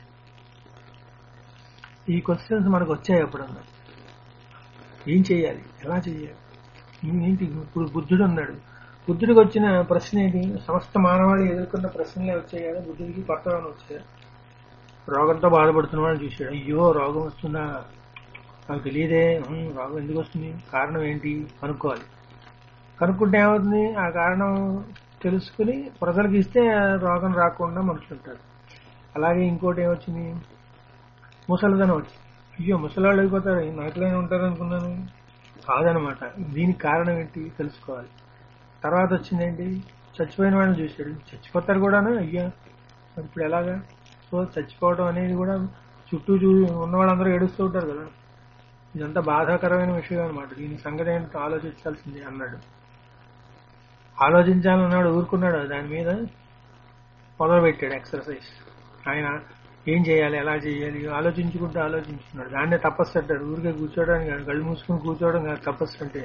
ఈ క్వశ్చన్స్ మనకు వచ్చాయి ఎప్పుడన్నా ఏం చేయాలి ఎలా చేయాలి ఏంటి ఇప్పుడు బుద్ధుడు ఉన్నాడు బుద్ధుడికి వచ్చిన ప్రశ్న ఏంటి సమస్త మానవాళి ఎదుర్కొన్న ప్రశ్నలే వచ్చాయి కదా బుద్ధుడికి కొత్తగా వచ్చాయి రోగంతో బాధపడుతున్న వాళ్ళు చూశాడు అయ్యో రోగం వస్తుందా నాకు తెలియదే ఉమ్, రోగం ఎందుకు వస్తుంది కారణం ఏంటి కనుక్కోవాలి కనుక్కుంటే ఏమవుతుంది ఆ కారణం తెలుసుకుని ప్రజలకు ఇస్తే ఆ రోగం రాకుండా మనుషులు ఉంటారు అలాగే ఇంకోటి ఏమొచ్చింది ముసలిదనం వచ్చింది అయ్యో ముసలాళ్ళు అయిపోతారు నాకులోనే ఉంటారు అనుకున్నాను కాదనమాట దీనికి కారణం ఏంటి తెలుసుకోవాలి తర్వాత వచ్చిందేంటి చచ్చిపోయిన వాళ్ళని చూశాడు చచ్చిపోతారు కూడాను అయ్యా మరి ఇప్పుడు ఎలాగా సో చచ్చిపోవడం అనేది కూడా చుట్టూ చూ ఉన్న వాళ్ళందరూ ఏడుస్తూ ఉంటారు కదా ఇదంతా బాధాకరమైన విషయం అనమాట దీని సంగతి ఏంటో ఆలోచించాల్సింది అన్నాడు ఆలోచించాలన్నాడు ఊరుకున్నాడు దాని మీద మొదలు పెట్టాడు ఎక్సర్సైజ్ ఆయన ఏం చేయాలి ఎలా చేయాలి ఆలోచించుకుంటూ ఆలోచించుకున్నాడు దాన్నే తపస్సు అంటాడు ఊరికే కూర్చోవడానికి కాదు, కళ్ళు మూసుకుని కూర్చోవడం కాదు తపస్సు అంటే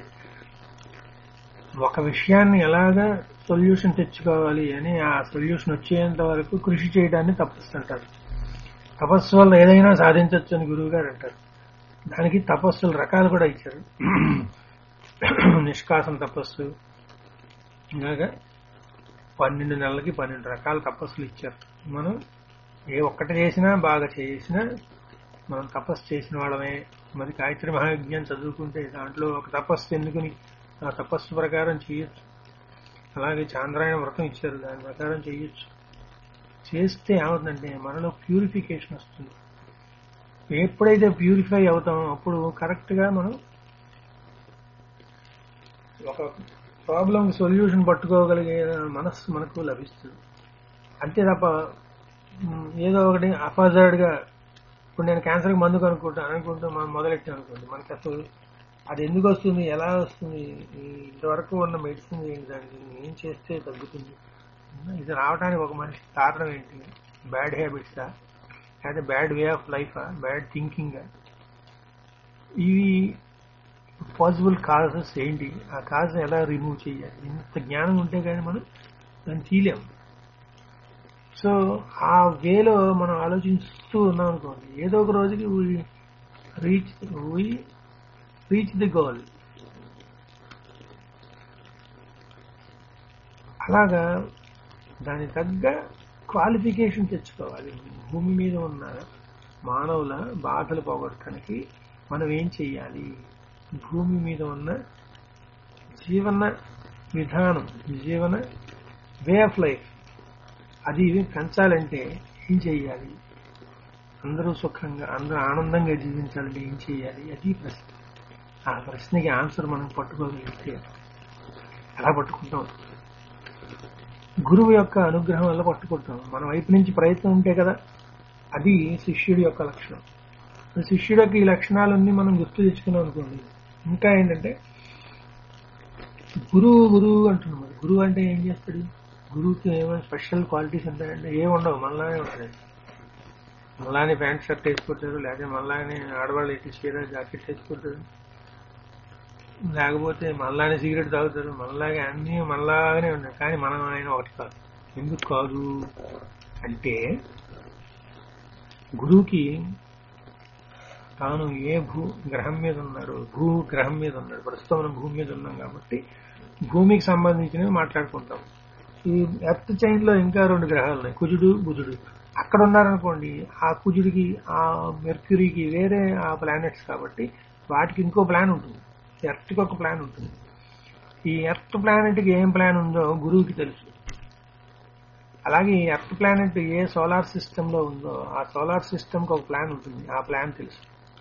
ఒక విషయాన్ని ఎలాగా సొల్యూషన్ తెచ్చుకోవాలి అని ఆ సొల్యూషన్ వచ్చేంత వరకు కృషి చేయడాన్ని తపస్సు అంటారు తపస్సు వల్ల ఏదైనా సాధించవచ్చు అని గురువు గారు అంటారు దానికి తపస్సులు రకాలు కూడా ఇచ్చారు నిష్కాసం తపస్సు ఇలాగా పన్నెండు నెలలకి పన్నెండు రకాల తపస్సులు ఇచ్చారు మనం ఏ ఒక్కటి చేసినా బాగా చేసినా మనం తపస్సు చేసిన వాళ్ళమే మరి గాయత్రి మహాయజ్ఞం చదువుకుంటే దాంట్లో ఒక తపస్సు ఎందుకుని ఆ తపస్సు ప్రకారం చేయొచ్చు అలాగే చాంద్రాయణ వ్రతం ఇచ్చారు దాని ప్రకారం చేయొచ్చు చేస్తే ఏమవుతుందంటే మనలో ప్యూరిఫికేషన్ వస్తుంది ఎప్పుడైతే ప్యూరిఫై అవుతామో అప్పుడు కరెక్ట్ గా మనం ఒక ప్రాబ్లం సొల్యూషన్ పట్టుకోగలిగే మనస్సు మనకు లభిస్తుంది అంతే తప్ప మ్, ఏదో ఒకటి అపాజర్డ్ గా ఇప్పుడు నేను క్యాన్సర్కి మందు కనుక్కుంటా అనుకుంటూ మనం మొదలెట్టాం అనుకోండి మనకి అసలు అది ఎందుకు వస్తుంది ఎలా వస్తుంది ఈ ఇంతవరకు ఉన్న మెడిసిన్ ఏంటి దానికి ఏం చేస్తే తగ్గుతుంది ఇది రావడానికి ఒక మనిషి కారణం ఏంటి బ్యాడ్ హ్యాబిట్సా లేదా బ్యాడ్ వే ఆఫ్ లైఫా బ్యాడ్ థింకింగ్ ఇవి పాసిబుల్ కాజెస్ ఏంటి ఆ కాజ్ ఎలా రిమూవ్ చేయాలి ఇంత జ్ఞానం ఉంటే కానీ మనం దాన్ని తీయలేము సో ఆ వేలో మనం ఆలోచిస్తూ ఉన్నాం అనుకోండి ఏదో ఒక రోజుకి రీచ్ రీచ్ ది గోల్ అలాగా దాని తగ్గ క్వాలిఫికేషన్ తెచ్చుకోవాలి భూమి మీద ఉన్న మానవుల బాధలు పోగొట్టడానికి మనం ఏం చెయ్యాలి భూమి మీద ఉన్న జీవన విధానం జీవన వే ఆఫ్ లైఫ్ అది పెంచాలంటే ఏం చెయ్యాలి అందరూ సుఖంగా అందరూ ఆనందంగా జీవించాలంటే ఏం చేయాలి అది ప్రశ్న ఆ ప్రశ్నకి ఆన్సర్ మనం పట్టుకోగలిగితే ఎలా పట్టుకుంటాం గురువు యొక్క అనుగ్రహం వల్ల పట్టుకుంటాం మన వైపు నుంచి ప్రయత్నం ఉంటే కదా అది శిష్యుడి యొక్క లక్షణం శిష్యుడి యొక్క ఈ లక్షణాలన్నీ మనం గుర్తు తెచ్చుకున్నాం అనుకోండి ఇంకా ఏంటంటే గురువు గురువు అంటున్నాం మరి గురువు అంటే ఏం చేస్తాడు గురువుకి ఏమైనా స్పెషల్ క్వాలిటీస్ ఉంటాయంటే ఏమి ఉండవు మనలానే ఉంటాయి మనలానే ప్యాంట్ షర్ట్ వేసుకుంటారు లేకపోతే మనలానే ఆడవాళ్ళు ఎట్టి చీర జాకెట్ వేసుకుంటారు లేకపోతే మనలానే సిగరెట్ తాగుతారు మనలాగే అన్ని మనలాగానే ఉంటాయి కానీ మనం ఆయన ఒకటి కాదు ఎందుకు కాదు అంటే గురువుకి తాను ఏ భూ గ్రహం మీద ఉన్నాడు భూ గ్రహం మీద ఉన్నాడు ప్రస్తుతం మనం భూమి మీద ఉన్నాం కాబట్టి భూమికి సంబంధించినవి మాట్లాడుకుంటాం ఈ ఎర్త్ చైన్ లో ఇంకా రెండు గ్రహాలు ఉన్నాయి కుజుడు బుధుడు అక్కడ ఉన్నారనుకోండి ఆ కుజుడికి ఆ మెర్క్యూరీకి వేరే ఆ ప్లానెట్స్ కాబట్టి వాటికి ఇంకో ప్లాన్ ఉంటుంది ఎర్త్కి ఒక ప్లాన్ ఉంటుంది ఈ ఎర్త్ ప్లానెట్కి ఏం ప్లాన్ ఉందో గురువుకి తెలుసు అలాగే ఈ ఎర్త్ ప్లానెట్ ఏ సోలార్ సిస్టమ్ లో ఉందో ఆ సోలార్ సిస్టమ్ కి ఒక ప్లాన్ ఉంటుంది ఆ ప్లాన్ తెలుసు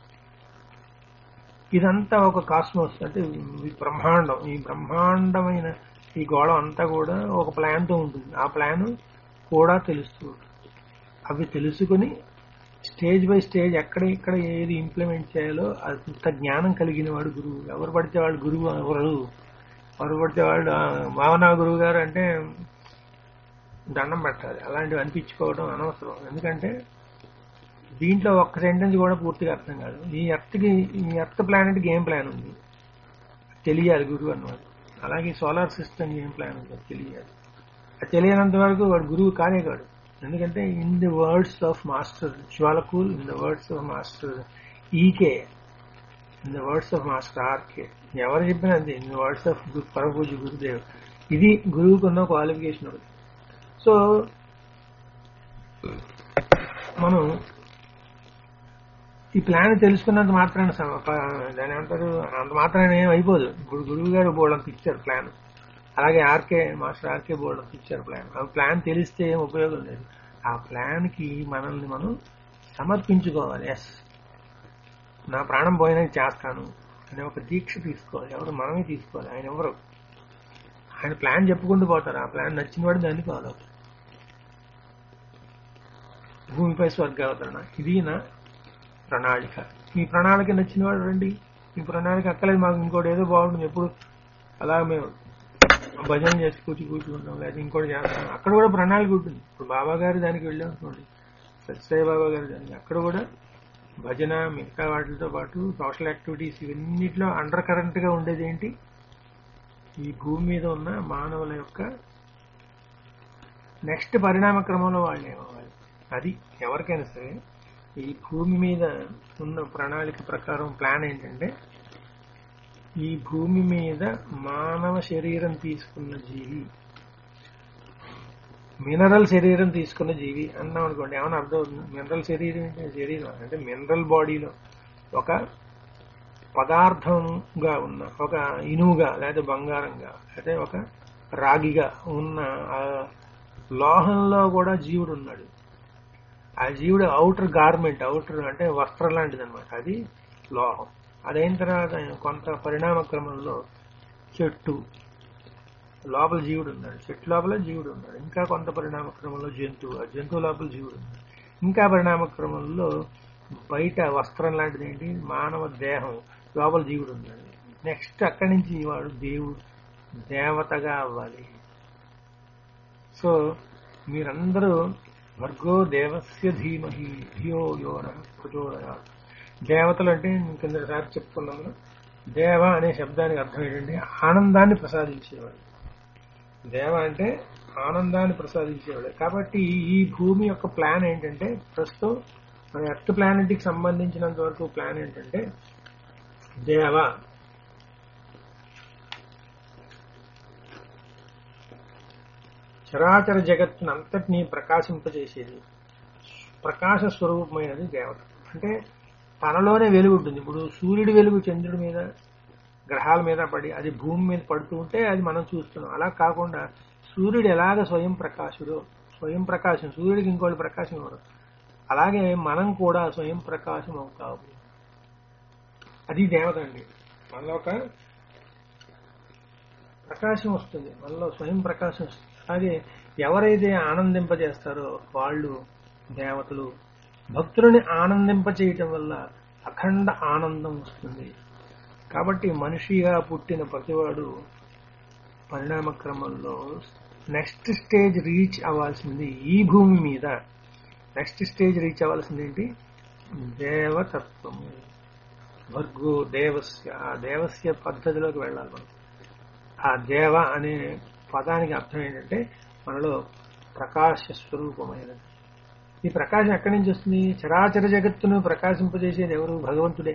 ఇదంతా ఒక కాస్మోస్ అంటే ఈ బ్రహ్మాండం ఈ బ్రహ్మాండమైన ఈ గోళం అంతా కూడా ఒక ప్లాన్ తో ఉంటుంది ఆ ప్లాన్ కూడా తెలుస్తూ ఉంటుంది అవి తెలుసుకుని స్టేజ్ బై స్టేజ్ ఎక్కడ ఇక్కడ ఏది ఇంప్లిమెంట్ చేయాలో అంత జ్ఞానం కలిగిన వాడు గురువు ఎవరు పడితే వాళ్ళు గురువు ఎవరు ఎవరు పడితే వాళ్ళు "ఆ, భావనా గురువు గారు అంటే దండం పెట్టాలి అలాంటివి అనిపించుకోవడం అనవసరం ఎందుకంటే దీంట్లో ఒక్క సెంటెన్స్ కూడా పూర్తిగా అర్థం కాదు ఈ ఎర్త్కి ఈ ఎర్త్ ప్లానెట్కి ఏం ప్లాన్ ఉంది తెలియాలి గురువు అన్నవాడు అలాగే సోలార్ సిస్టమ్ ఏం ప్లాన్ ఉందో తెలియాలి అది తెలియనంత వరకు వాడు గురువు కానే కాడు ఎందుకంటే in the words of master Djwhal Khul in the words of master EK in the words of master RK ఎవరు చెప్పినా అంతే ఇన్ ద వర్డ్స్ ఆఫ్ పరపూజ గురుదేవ్ ఇది గురువుకున్న క్వాలిఫికేషన్ ఒకటి సో మనం ఈ ప్లాన్ తెలుసుకున్నంత మాత్రాన సమ- ప- దాని ఏమంటారు అంత మాత్రాన ఏం అయిపోదు ఇప్పుడు గురువు గారు బోర్డు అంత ఇచ్చారు ప్లాన్ అలాగే ఆర్కే మాస్టర్ ఆర్కే బోర్డు అంత ఇచ్చారు ప్లాన్ ఆ ప్లాన్ తెలిస్తే ఏం ఉపయోగం లేదు ఆ ప్లాన్ కి మనల్ని మనం సమర్పించుకోవాలి ఎస్ నా ప్రాణం పోయినా ఇది చేస్తాను అనే ఒక దీక్ష తీసుకోవాలి ఎవరు మనమే తీసుకోవాలి ఆయన ఎవరు ఆయన ప్లాన్ చెప్పుకుంటూ పోతారు ఆ ప్లాన్ నచ్చిన వాడు దాన్ని ఫాలో అవుతారు భూమిపై స్వర్గావతరణ ఇది నా ప్రణాళిక మీ ప్రణాళిక నచ్చిన వాడు రండి మీ ప్రణాళిక అక్కలేదు మాకు ఇంకోటి ఏదో బాగుంటుంది ఎప్పుడు అలా మేము భజన చేసి కూర్చి కూర్చుకుంటాం లేదా ఇంకోటి చేస్తాం అక్కడ కూడా ప్రణాళిక ఉంటుంది ఇప్పుడు బాబా గారి దానికి వెళ్ళాం అనుకోండి సత్యసాయి బాబా గారి దానికి అక్కడ కూడా భజన మిగతా వాటితో పాటు సోషల్ యాక్టివిటీస్ ఇవన్నిట్లో అండర్ కరెంట్ గా ఉండేది ఏంటి ఈ భూమి మీద ఉన్న మానవుల యొక్క నెక్స్ట్ పరిణామ క్రమంలో వాళ్ళు ఏమవ్వాలి అది ఎవరికైనా సరే ఈ భూమి మీద ఉన్న ప్రణాళిక ప్రకారం ప్లాన్ ఏంటంటే ఈ భూమి మీద మానవ శరీరం తీసుకున్న జీవి మినరల్ శరీరం తీసుకున్న జీవి అన్నాం అనుకోండి ఏమైనా అర్థం అవుతుంది మినరల్ శరీరం అంటే శరీరం అంటే మినరల్ బాడీలో ఒక పదార్థంగా ఉన్న ఒక ఇనువుగా లేదా బంగారంగా లేదా ఒక రాగిగా ఉన్న ఆ లోహంలో కూడా జీవుడు ఉన్నాడు ఆ జీవుడు అవుటర్ గార్మెంట్ అవుటర్ అంటే వస్త్రం లాంటిది అనమాట అది లోహం అదైన తర్వాత కొంత పరిణామ క్రమంలో చెట్టు లోపల జీవుడు ఉన్నాడు చెట్టు లోపల జీవుడు ఉన్నాడు ఇంకా కొంత పరిణామ క్రమంలో జంతువు ఆ జంతువు లోపల జీవుడు ఉన్నాడు ఇంకా పరిణామ క్రమంలో బయట వస్త్రం లాంటిది ఏంటి మానవ దేహం లోపల జీవుడు ఉన్నాడు నెక్స్ట్ అక్కడి నుంచి వాడు దేవుడు దేవతగా అవ్వాలి సో మీరందరూ వర్గో దేవస్య ధీమహి ధియో యోన ప్రచోదయ దేవతలు అంటే కిందసారి చెప్పుకున్నాం కదా. దేవ అనే శబ్దానికి అర్థం ఏంటంటే ఆనందాన్ని ప్రసాదించేవాడు దేవ అంటే ఆనందాన్ని ప్రసాదించేవాడు కాబట్టి ఈ భూమి యొక్క ప్లాన్ ఏంటంటే ప్రస్తుతం మన ఎర్త్ ప్లానెట్ కి సంబంధించినంత వరకు ప్లాన్ ఏంటంటే దేవ చరాచర జగత్తును అంతటినీ ప్రకాశింపజేసేది ప్రకాశ స్వరూపమైనది దేవత అంటే తనలోనే వెలుగు ఉంటుంది ఇప్పుడు సూర్యుడి వెలుగు చంద్రుడి మీద గ్రహాల మీద పడి అది భూమి మీద పడుతూ ఉంటే అది మనం చూస్తున్నాం అలా కాకుండా సూర్యుడు ఎలాగ స్వయం ప్రకాశుడో స్వయం ప్రకాశం సూర్యుడికి ఇంకోటి ప్రకాశం ఇవ్వడు అలాగే మనం కూడా స్వయం ప్రకాశం అవుతాము అది దేవత అండి మనలో ఒక ప్రకాశం వస్తుంది మనలో స్వయం ప్రకాశం వస్తుంది అలాగే ఎవరైతే ఆనందింపజేస్తారో వాళ్ళు దేవతలు భక్తులని ఆనందింపచేయటం వల్ల అఖండ ఆనందం వస్తుంది కాబట్టి మనిషిగా పుట్టిన ప్రతివాడు పరిణామ క్రమంలో నెక్స్ట్ స్టేజ్ రీచ్ అవ్వాల్సింది ఈ భూమి మీద నెక్స్ట్ స్టేజ్ రీచ్ అవ్వాల్సింది ఏంటి దేవతత్వము భర్గో దేవస్య ఆ దేవస్య పద్ధతిలోకి వెళ్ళాలి మనం ఆ దేవ అనే పదానికి అర్థం ఏంటంటే మనలో ప్రకాశ స్వరూపమైనది ఈ ప్రకాశం ఎక్కడి నుంచి వస్తుంది చరాచర జగత్తును ప్రకాశింపజేసేది ఎవరు భగవంతుడే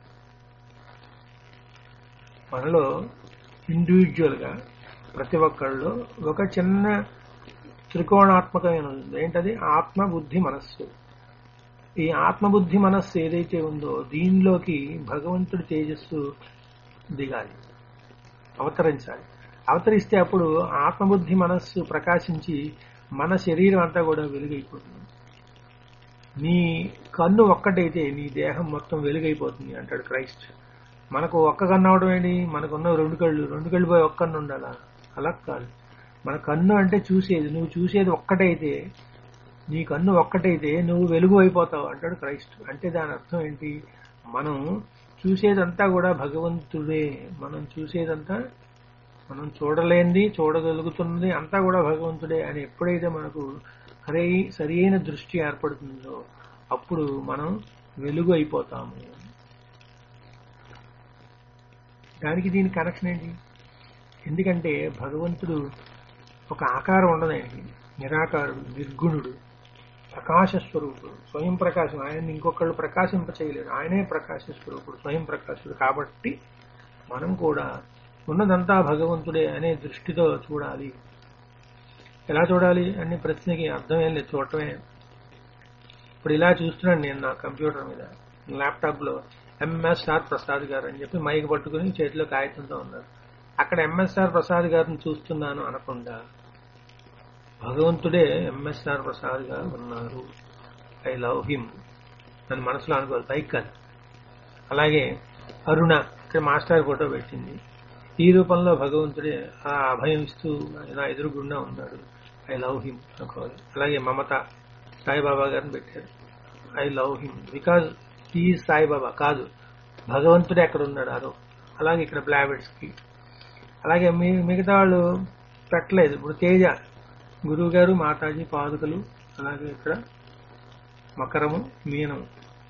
మనలో ఇండివిజువల్ గా ప్రతి ఒక్కళ్ళు ఒక చిన్న త్రికోణాత్మకమైన ఉంది ఏంటది ఆత్మ బుద్ధి మనస్సు ఈ ఆత్మబుద్ధి మనస్సు ఏదైతే ఉందో దీనిలోకి భగవంతుడి తేజస్సు దిగాలి అవతరించాలి అవతరిస్తే అప్పుడు ఆత్మబుద్ధి మనస్సు ప్రకాశించి మన శరీరం అంతా కూడా వెలుగైపోతుంది నీ కన్ను ఒక్కటైతే నీ దేహం మొత్తం వెలుగైపోతుంది అంటాడు క్రైస్ట్ మనకు ఒక్క కన్ను అవడం ఏంటి మనకున్న రెండు కళ్ళు రెండు కళ్ళు పోయి ఒక్క కన్ను ఉండాలా అలా కాదు మన కన్ను అంటే చూసేది నువ్వు చూసేది ఒక్కటైతే నీ కన్ను ఒక్కటైతే నువ్వు వెలుగు అయిపోతావు అంటాడు క్రైస్ట్ అంటే దాని అర్థం ఏంటి మనం చూసేదంతా కూడా భగవంతుడే మనం చూసేదంతా మనం చూడలేంది చూడగలుగుతున్నది అంతా కూడా భగవంతుడే అని ఎప్పుడైతే మనకు సరి సరైన దృష్టి ఏర్పడుతుందో అప్పుడు మనం వెలుగు అయిపోతాము దానికి దీని కనెక్షన్ ఏంటి ఎందుకంటే భగవంతుడు ఒక ఆకారం ఉండదండి నిరాకారుడు నిర్గుణుడు ప్రకాశ స్వరూపుడు స్వయం ప్రకాశం ఆయన ఇంకొకళ్ళు ప్రకాశింప చేయలేరు ఆయనే ప్రకాశ స్వరూపుడు స్వయం ప్రకాశుడు కాబట్టి మనం కూడా ఉన్నదంతా భగవంతుడే అనే దృష్టితో చూడాలి ఎలా చూడాలి అనే ప్రశ్నకి అర్థం ఏం లేదు చూడటమే ఇప్పుడు ఇలా చూస్తున్నాను నేను నా కంప్యూటర్ మీద ల్యాప్టాప్ లో ఎంఎస్ఆర్ ప్రసాద్ గారు అని చెప్పి మైక్ పట్టుకుని చేతిలో కాగితంతో ఉన్నారు అక్కడ ఎంఎస్ఆర్ ప్రసాద్ గారిని చూస్తున్నాను అనకుండా భగవంతుడే ఎంఎస్ఆర్ ప్రసాద్ గారు ఉన్నారు ఐ లవ్ హిమ్ నన్ను మనసులో అనుకోవాలి పైకి కాదు అలాగే అరుణ ఇక్కడ మాస్టర్ ఫోటో పెట్టింది ఈ రూపంలో భగవంతుడే ఆ అభయం ఇస్తూ నా ఎదురుగుండా ఉన్నాడు ఐ లవ్ హిమ్ అనుకోవాలి అలాగే మమత సాయిబాబా గారిని పెట్టారు ఐ లవ్ హిమ్ బికాజ్ ఈ సాయిబాబా కాదు భగవంతుడే అక్కడ ఉన్నాడు అదో అలాగే ఇక్కడ బ్లాబెట్స్ కి అలాగే మీ మిగతా వాళ్ళు పెట్టలేదు ఇప్పుడు తేజ గురువు గారు మాతాజీ పాదుకలు అలాగే ఇక్కడ మకరము మీనం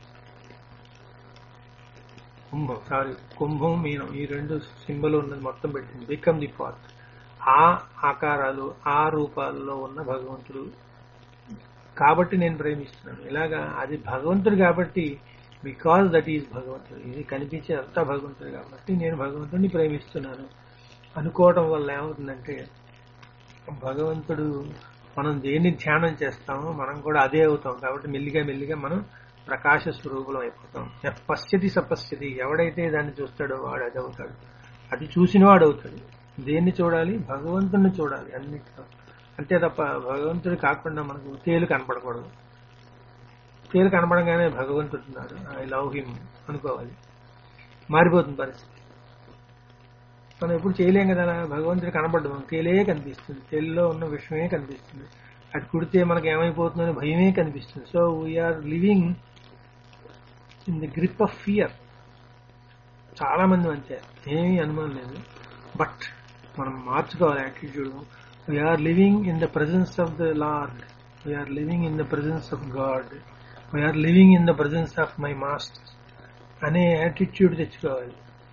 కుంభం సారీ కుంభం మీనం ఈ రెండు సింబల్ ఉన్నది మొత్తం పెట్టింది బికమ్ ది పాత్ ఆ ఆకారాలు ఆ రూపాల్లో ఉన్న భగవంతుడు కాబట్టి నేను ప్రేమిస్తున్నాను ఇలాగా అది భగవంతుడు కాబట్టి బికాజ్ దట్ ఈజ్ భగవంతుడు ఇది కనిపించే అంతా భగవంతుడు కాబట్టి నేను భగవంతుడిని ప్రేమిస్తున్నాను అనుకోవడం వల్ల ఏమవుతుందంటే భగవంతుడు మనం దేన్ని ధ్యానం చేస్తామో మనం కూడా అదే అవుతాం కాబట్టి మెల్లిగా మెల్లిగా మనం ప్రకాశ స్వరూపులం అయిపోతాం పశ్చతి సపశ్చతి ఎవడైతే దాన్ని చూస్తాడో వాడు అది అవుతాడు అది చూసిన వాడు అవుతాడు దేన్ని చూడాలి భగవంతుడిని చూడాలి అన్నిటిలో అంతే తప్ప భగవంతుడు కాకుండా మనకు తేలు కనపడకూడదు తేలు కనపడంగానే భగవంతుడు ఉన్నాడు ఐ లవ్ హిమ్ అనుకోవాలి మారిపోతుంది పరిస్థితి మనం ఎప్పుడు చేయలేం కదా భగవంతుడు కనపడ్డు మనకు తేలే కనిపిస్తుంది తేలిలో ఉన్న విషయమే కనిపిస్తుంది అది కుడితే మనకి ఏమైపోతుందని భయమే కనిపిస్తుంది so we are living in the grip of fear చాలా మంది అంతే ఏమీ అనుమానం లేదు బట్ మనం మార్చుకోవాలి attitude we are living in the presence of the lord we are living in the presence of God we are living in the presence of my master అనే attitude తెచ్చుకోవాలి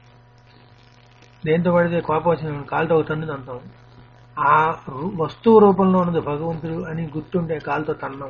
దేంతో పడితే కోపం వచ్చిన కాలుతో ఒక తన్ను తంతాం ఆ రు- వస్తువు రూపంలో ఉన్నది భగవంతుడు అని గుర్తుంటే కాలుతో తన్నాం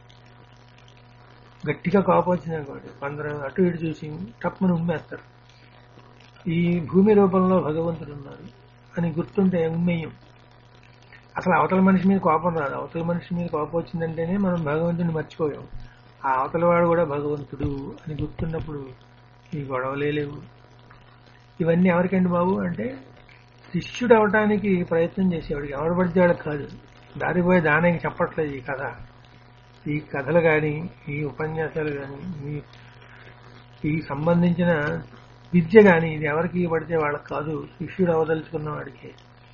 గట్టిగా కోపం వచ్చినా కూడా కొందరు అటు ఇటు చూసి తప్పని ఉమ్మేస్తారు ఈ భూమి రూపంలో భగవంతుడు ఉన్నారు అని గుర్తుంటే ఉమ్మేయం అసలు అవతల మనిషి మీద కోపం రాదు అవతల మనిషి మీద కోపం వచ్చిందంటేనే మనం భగవంతుడిని మర్చిపోయాం ఆ అవతల వాడు కూడా భగవంతుడు అని గుర్తున్నప్పుడు ఈ గొడవలే లేవు ఇవన్నీ ఎవరికండి బాబు అంటే శిష్యుడు అవటానికి ప్రయత్నం చేసేవాడికి ఎవడు పడితే వాడికి కాదు దారిపోయే దానికి చెప్పట్లేదు ఈ కథ ఈ కథలు కానీ ఈ ఉపన్యాసాలు కానీ ఈ ఈ సంబంధించిన విద్య కానీ ఇది ఎవరికి పడితే వాళ్ళకి కాదు శిష్యుడు అవదలుచుకున్న వాడికి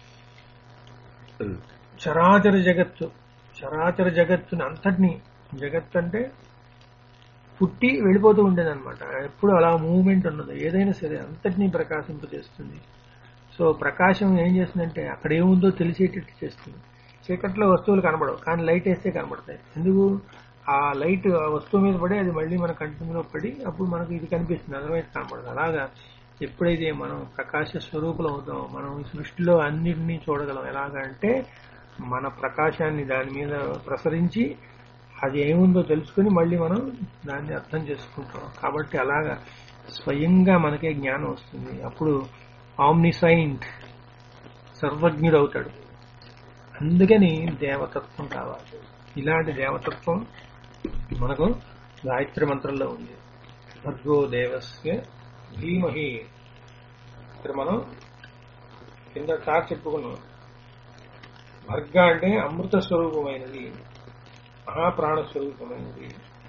చరాచర జగత్తు చరాచర జగత్తుని అంతటినీ జగత్తు అంటే పుట్టి వెళ్ళిపోతూ ఉండేదన్నమాట ఎప్పుడు అలా మూవ్మెంట్ ఉన్నది ఏదైనా సరే అంతటినీ ప్రకాశింపజేస్తుంది సో ప్రకాశం ఏం చేస్తుందంటే అక్కడ ఏముందో తెలిసేటట్టు చేస్తుంది చీకట్లో వస్తువులు కనబడవు కానీ లైట్ వేస్తే కనబడతాయి ఎందుకు ఆ లైట్ ఆ వస్తువు మీద పడి అది మళ్ళీ మన కంటి మీద పడి అప్పుడు మనకు ఇది కనిపిస్తుంది అదర్వైజ్ కనబడదు అలాగా ఎప్పుడైతే మనం ప్రకాశ స్వరూపులు అవుతామో మనం ఈ సృష్టిలో అన్నిటినీ చూడగలం ఎలాగంటే మన ప్రకాశాన్ని దాని మీద ప్రసరించి అది ఏముందో తెలుసుకుని మళ్ళీ మనం దాన్ని అర్థం చేసుకుంటాం కాబట్టి అలాగా స్వయంగా మనకే జ్ఞానం వస్తుంది అప్పుడు ఆమ్నిసైంట్ సర్వజ్ఞుడు అవుతాడు అందుకని దేవతత్వం కావాలి ఇలాంటి దేవతత్వం మనకు గాయత్రి మంత్రంలో ఉంది భర్గో దేవస్య ధీమహి ఇక్కడ మనం కింద సార్ చెప్పుకున్నాం భర్గ అంటే అమృత స్వరూపమైనది మహాప్రాణ స్వరూపమైనది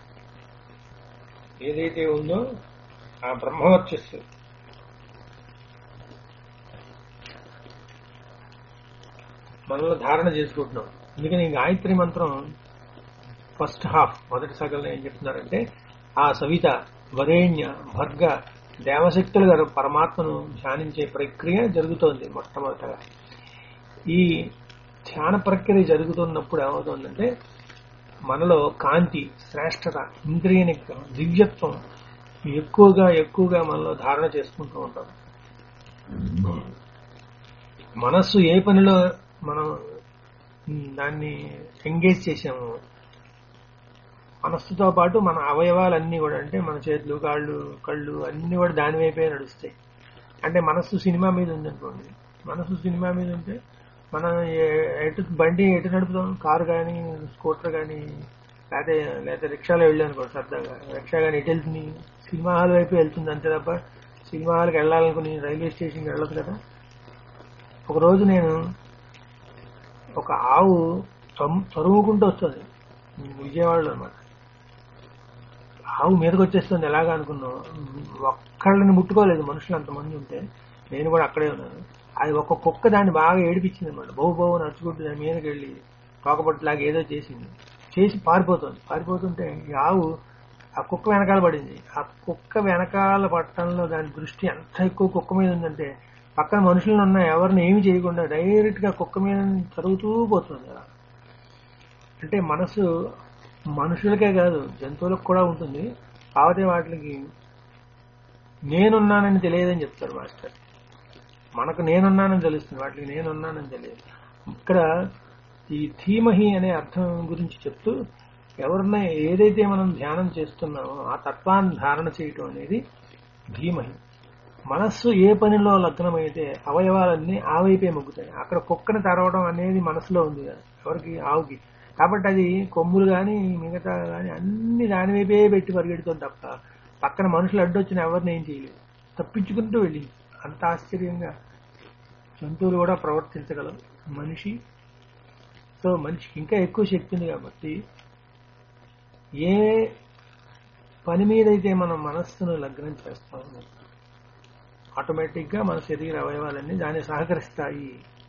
ఏదైతే ఉందో ఆ బ్రహ్మవర్చస్సు మనలో ధారణ చేసుకుంటున్నాం అందుకని ఈ గాయత్రి మంత్రం ఫస్ట్ హాఫ్ మొదటి సగంలో ఏం చెప్తున్నారంటే ఆ సవిత వరేణ్య భర్గ దేవశక్తులు గారు పరమాత్మను ధ్యానించే ప్రక్రియ జరుగుతోంది మొట్టమొదటగా ఈ ధ్యాన ప్రక్రియ జరుగుతున్నప్పుడు ఏమవుతుందంటే మనలో కాంతి శ్రేష్టత ఇంద్రియ నిగ్రహం దివ్యత్వం ఎక్కువగా ఎక్కువగా మనలో ధారణ చేసుకుంటూ ఉంటాం మనస్సు ఏ పనిలో మనం దాన్ని ఎంగేజ్ చేసాము మనస్సుతో పాటు మన అవయవాలన్నీ కూడా అంటే మన చేతులు కాళ్ళు కళ్ళు అన్ని కూడా దాని వైపే నడుస్తాయి అంటే మనస్సు సినిమా మీద ఉందనుకోండి మనస్సు సినిమా మీద ఉంటే మనం ఏ- ఎటు బండి ఎటు నడుపుతాం కారు కానీ స్కూటర్ కానీ లేకపోతే లేకపోతే రిక్షాలో వెళ్ళాం అనుకో సరదాగా రిక్షా కానీ ఎటు వెళ్తుంది సినిమా హాల్ వైపు వెళ్తుంది అంతే తప్ప సినిమా హాల్కి వెళ్ళాలనుకుని రైల్వే స్టేషన్కి వెళ్ళదు కదా ఒక రోజు నేను ఒక ఆవు తమ్- తరుముకుంటూ వస్తుంది విజయవాడలో అనమాట ఆవు మీదకి వచ్చేస్తుంది ఎలాగా అనుకున్నాం ఒక్కళ్ళని ముట్టుకోలేదు మనుషులు అంతమంది ఉంటే నేను కూడా అక్కడే ఉన్నాను అది ఒక కుక్క దాన్ని బాగా ఏడిపించింది అనమాట బహు బహు నడుచుకుంటూ దాని మీదకి వెళ్ళి తోకపట్టులాగా ఏదో చేసింది చేసి పారిపోతుంది పారిపోతుంటే ఈ ఆవు ఆ కుక్క వెనకాల పడింది ఆ కుక్క వెనకాల పట్టడంలో దాని దృష్టి ఎంత ఎక్కువ కుక్క మీద ఉందంటే పక్కన మనుషులను ఉన్న ఎవరిని ఏమి చేయకుండా డైరెక్ట్ గా కుక్క మీద తరుగుతూ పోతుంది అలా అంటే మనసు మనుషులకే కాదు జంతువులకు కూడా ఉంటుంది కాకపోతే వాటికి నేనున్నానని తెలియదని చెప్తారు మాస్టర్ మనకు నేనున్నానని తెలుస్తుంది వాటికి నేనున్నానని తెలియదు ఇక్కడ ఈ ధీమహి అనే అర్థం గురించి చెప్తూ ఎవరన్నా ఏదైతే మనం ధ్యానం చేస్తున్నామో ఆ తత్వాన్ని ధారణ చేయటం అనేది ధీమహి మనస్సు ఏ పనిలో లగ్నమైతే అవయవాలన్నీ ఆ వైపే మొగ్గుతాయి అక్కడ కుక్కని తెరవడం అనేది మనసులో ఉంది కదా ఎవరికి ఆవుకి కాబట్టి అది కొమ్ములు కానీ మిగతా కానీ అన్ని దాని వైపే పెట్టి పరిగెడుతుంది తప్ప పక్కన మనుషులు అడ్డొచ్చిన ఎవరిని ఏం చేయలేదు తప్పించుకుంటూ వెళ్ళింది అంత ఆశ్చర్యంగా జంతువులు కూడా ప్రవర్తించగలవు మనిషి సో మనిషికి ఇంకా ఎక్కువ శక్తి ఉంది కాబట్టి ఏ పని మీదైతే మనం మనస్సును లగ్నం చేస్తామో ఆటోమేటిక్ గా మన శరీర అవయవాలన్నీ దాన్ని సహకరిస్తాయి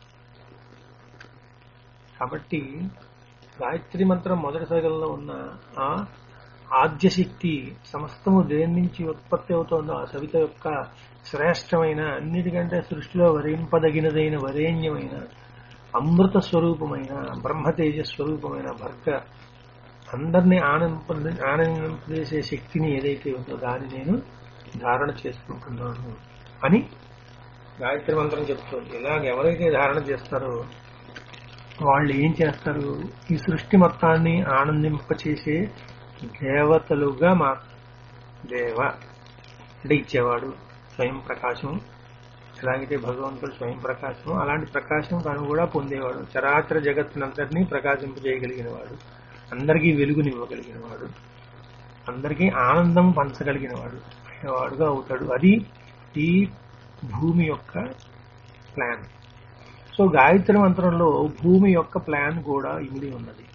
కాబట్టి గాయత్రి మంత్రం మొదటి సగంలో ఉన్న ఆ ఆద్యశక్తి సమస్తము దేని నుంచి ఉత్పత్తి అవుతోందో ఆ సవిత యొక్క శ్రేష్టమైన అన్నిటికంటే సృష్టిలో వరింపదగినదైన వరేణ్యమైన అమృత స్వరూపమైన బ్రహ్మ తేజ స్వరూపమైన భర్గ అందరినీ ఆనంద ఆనందింపజేసే శక్తిని ఏదైతే ఉందో దాన్ని నేను ధారణ చేసుకుంటున్నాను అని గాయత్రి మంత్రం చెప్తుంది ఇలాగ ఎవరైతే ధారణ చేస్తారో వాళ్ళు ఏం చేస్తారు ఈ సృష్టి మొత్తాన్ని ఆనందింపచేసే దేవతలుగా మా దేవ అంటే ఇచ్చేవాడు స్వయం ప్రకాశం ఎలాగైతే భగవంతుడు స్వయం ప్రకాశం అలాంటి ప్రకాశం తను కూడా పొందేవాడు చరాచర జగత్తునంతటినీ ప్రకాశింపజేయగలిగిన వాడు అందరికీ వెలుగునివ్వగలిగిన వాడు అందరికీ ఆనందం పంచగలిగిన వాడు వాడుగా అవుతాడు అది ఈ భూమి యొక్క ప్లాన్ సో గాయత్రి మంత్రంలో భూమి యొక్క ప్లాన్ కూడా ఇమిడి ఉన్నది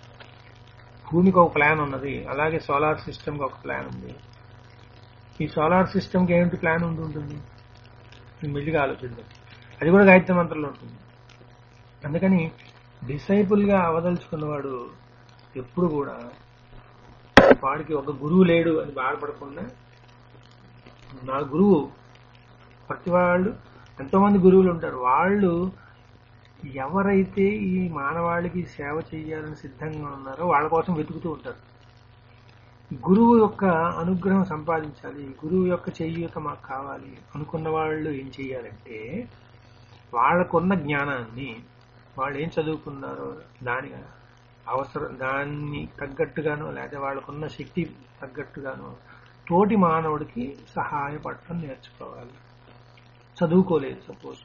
భూమికి ఒక ప్లాన్ ఉన్నది అలాగే సోలార్ సిస్టమ్ కి ఒక ప్లాన్ ఉంది ఈ సోలార్ సిస్టమ్ కి ఏంటి ప్లాన్ ఉండి ఉంటుంది మెల్లిగా ఆలోచిద్దాం అది కూడా గాయత్రి మంత్రంలో ఉంటుంది అందుకని డిసైపుల్ గా అవదలుచుకున్నవాడు ఎప్పుడు కూడా వాడికి ఒక గురువు లేడు అని బాధపడకుండా నా గురువు ప్రతి వాళ్ళు ఎంతో మంది గురువులు ఉంటారు వాళ్ళు ఎవరైతే ఈ మానవాళికి సేవ చేయాలని సిద్ధంగా ఉన్నారో వాళ్ళ కోసం వెతుకుతూ ఉంటారు గురువు యొక్క అనుగ్రహం సంపాదించాలి గురువు యొక్క చేయూత మాకు కావాలి అనుకున్న వాళ్ళు ఏం చేయాలంటే వాళ్ళకున్న జ్ఞానాన్ని వాళ్ళు ఏం చదువుకున్నారో దాని అవసరం దాన్ని తగ్గట్టుగానో లేదా వాళ్ళకున్న శక్తి తగ్గట్టుగానో తోటి మానవుడికి సహాయపడటం నేర్చుకోవాలి చదువుకోలేదు సపోజ్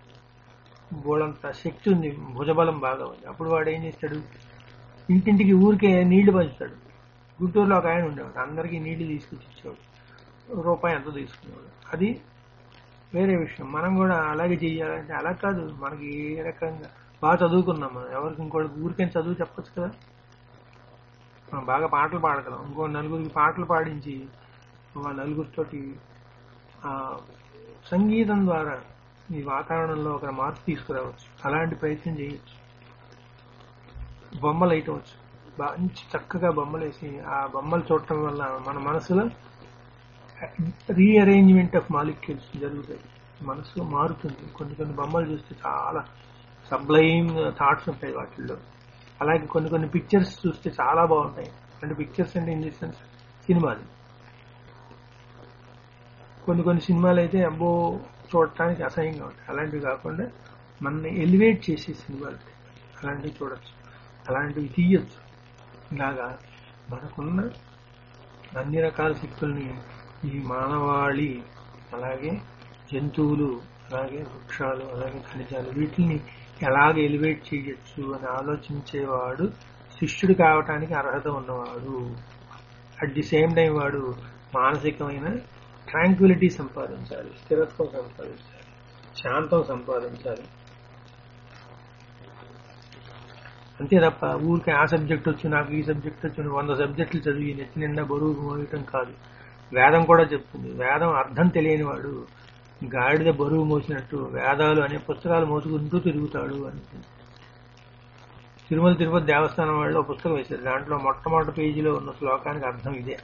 బోళంత శక్తి ఉంది భుజబలం బాగా ఉంది అప్పుడు వాడు ఏం చేస్తాడు ఇంటింటికి ఊరికే నీళ్లు పంచుతాడు గుంటూరులో ఒక ఆయన ఉండేవాడు అందరికీ నీళ్లు తీసుకొచ్చి ఇచ్చేవాడు రూపాయి ఎంత తీసుకునేవాడు అది వేరే విషయం మనం కూడా అలాగే చెయ్యాలంటే అలా కాదు మనకి ఏ రకంగా బాగా చదువుకున్నాం మనం ఎవరికి ఇంకోటి ఊరికే చదువు చెప్పొచ్చు కదా మనం బాగా పాటలు పాడగలం ఇంకో నలుగురికి పాటలు పాడించి ఆ నలుగురితోటి ఆ సంగీతం ద్వారా ఈ వాతావరణంలో ఒక మార్పు తీసుకురావచ్చు అలాంటి ప్రయత్నం చేయొచ్చు బొమ్మలు వేయటవచ్చు మంచి చక్కగా బొమ్మలు వేసి ఆ బొమ్మలు చూడటం వల్ల మన మనసులో రీఅరేంజ్మెంట్ ఆఫ్ మాలిక్యూల్స్ జరుగుతాయి మనసు మారుతుంది కొన్ని కొన్ని బొమ్మలు చూస్తే చాలా సబ్లైమ్ థాట్స్ ఉంటాయి వాటిల్లో అలాగే కొన్ని కొన్ని పిక్చర్స్ చూస్తే చాలా బాగుంటాయి అంటే పిక్చర్స్ అంటే ఇన్ ది సెన్స్ సినిమాలు కొన్ని కొన్ని సినిమాలు అయితే అబ్బో చూడటానికి అసహ్యంగా ఉంటాయి అలాంటివి కాకుండా మనల్ని ఎలివేట్ చేసే సినిమాలు అలాంటివి చూడొచ్చు అలాంటివి తీయొచ్చు ఇలాగా మనకున్న అన్ని రకాల శక్తుల్ని ఈ మానవాళి అలాగే జంతువులు అలాగే వృక్షాలు అలాగే ఖనిజాలు వీటిని ఎలాగ ఎలివేట్ చేయొచ్చు అని ఆలోచించేవాడు శిష్యుడు కావటానికి అర్హత ఉన్నవాడు అట్ ది సేమ్ టైం వాడు మానసికమైన ట్రాంక్విలిటీ సంపాదించాలి స్థిరత్వం సంపాదించాలి శాంతం సంపాదించాలి అంతే తప్ప ఊరికి ఆ సబ్జెక్ట్ వచ్చు నాకు ఈ సబ్జెక్ట్ వచ్చు వంద సబ్జెక్టులు చదివి నెత్తి నిండా బరువు మోయటం కాదు వేదం కూడా చెప్తుంది వేదం అర్థం తెలియని వాడు గాడిద బరువు మోసినట్టు వేదాలు అనే పుస్తకాలు మోసుకుంటూ తిరుగుతాడు అని తిరుమల తిరుపతి దేవస్థానం వాళ్ళు ఒక పుస్తకం వేశారు దాంట్లో మొట్టమొదటి పేజీలో ఉన్న శ్లోకానికి అర్థం ఇదే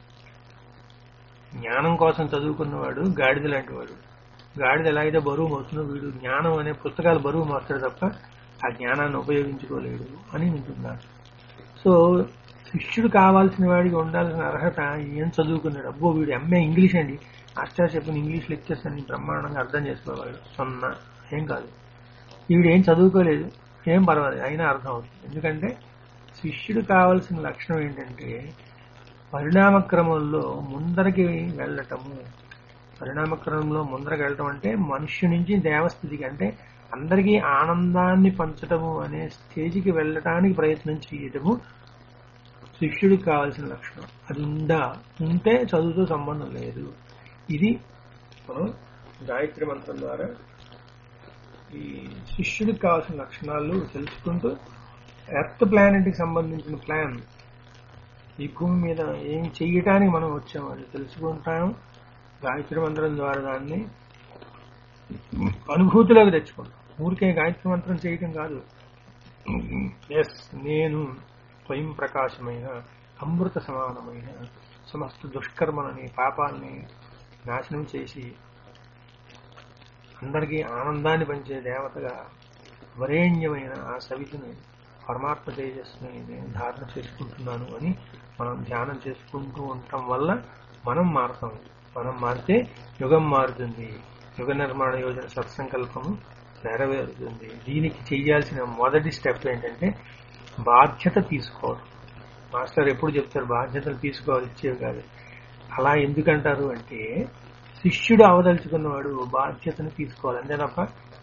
జ్ఞానం కోసం చదువుకున్నవాడు గాడిద లాంటి వాడు గాడిద ఎలా అయితే బరువు మోస్తుందో వీడు జ్ఞానం అనే పుస్తకాలు బరువు మోస్తాడు తప్ప ఆ జ్ఞానాన్ని ఉపయోగించుకోలేడు అని వింటున్నాడు సో శిష్యుడు కావాల్సిన వాడికి ఉండాల్సిన అర్హత ఏం చదువుకున్నాడు అబ్బో వీడు ఎంఏ ఇంగ్లీష్ అండి ఆశ్చర్య చెప్పిన ఇంగ్లీష్ లెక్చర్స్ అన్ని బ్రహ్మాండంగా అర్థం చేసుకోవాలి సున్నా ఏం కాదు వీడు ఏం చదువుకోలేదు ఏం పర్వాలేదు అయినా అర్థం అవుతుంది ఎందుకంటే శిష్యుడు కావాల్సిన లక్షణం ఏంటంటే పరిణామ క్రమంలో ముందరికి వెళ్ళటము పరిణామ క్రమంలో ముందరకు వెళ్ళటం అంటే మనుష్యు నుంచి దేవస్థితికి అంటే అందరికీ ఆనందాన్ని పంచటము అనే స్టేజ్కి వెళ్ళటానికి ప్రయత్నం చేయటము శిష్యుడికి కావాల్సిన లక్షణం అది ఉందా ఉంటే చదువుతో సంబంధం లేదు ఇది మనం గాయత్రి మంత్రం ద్వారా ఈ శిష్యుడికి కావాల్సిన లక్షణాలు తెలుసుకుంటూ ఎర్త్ ప్లానెట్ కి సంబంధించిన ప్లాన్ ఈ భూమి మీద ఏం చెయ్యటానికి మనం వచ్చామని తెలుసుకుంటాం గాయత్రి మంత్రం ద్వారా దాన్ని అనుభూతిలోకి తెచ్చుకుంటాం ఊరికే గాయత్రి మంత్రం చేయటం కాదు ఎస్ నేను స్వయం ప్రకాశమైన అమృత సమానమైన సమస్త దుష్కర్మలని పాపాలని నాశనం చేసి అందరికీ ఆనందాన్ని పంచే దేవతగా వరేణ్యమైన ఆ సవితిని పరమాత్మ తేజస్సుని నేను ధారణ చేసుకుంటున్నాను అని మనం ధ్యానం చేసుకుంటూ ఉండటం వల్ల మనం మారుతాం మనం మారితే యుగం మారుతుంది యుగ నిర్మాణ యోజన సత్సంకల్పము నెరవేరుతుంది దీనికి చేయాల్సిన మొదటి స్టెప్ ఏంటంటే బాధ్యత తీసుకోవడం మాస్టర్ ఎప్పుడు చెప్తారు బాధ్యతలు తీసుకోవాలి ఇచ్చేవి కాదు అలా ఎందుకంటారు అంటే శిష్యుడు అవదలుచుకున్నవాడు బాధ్యతను తీసుకోవాలి అంతే తప్ప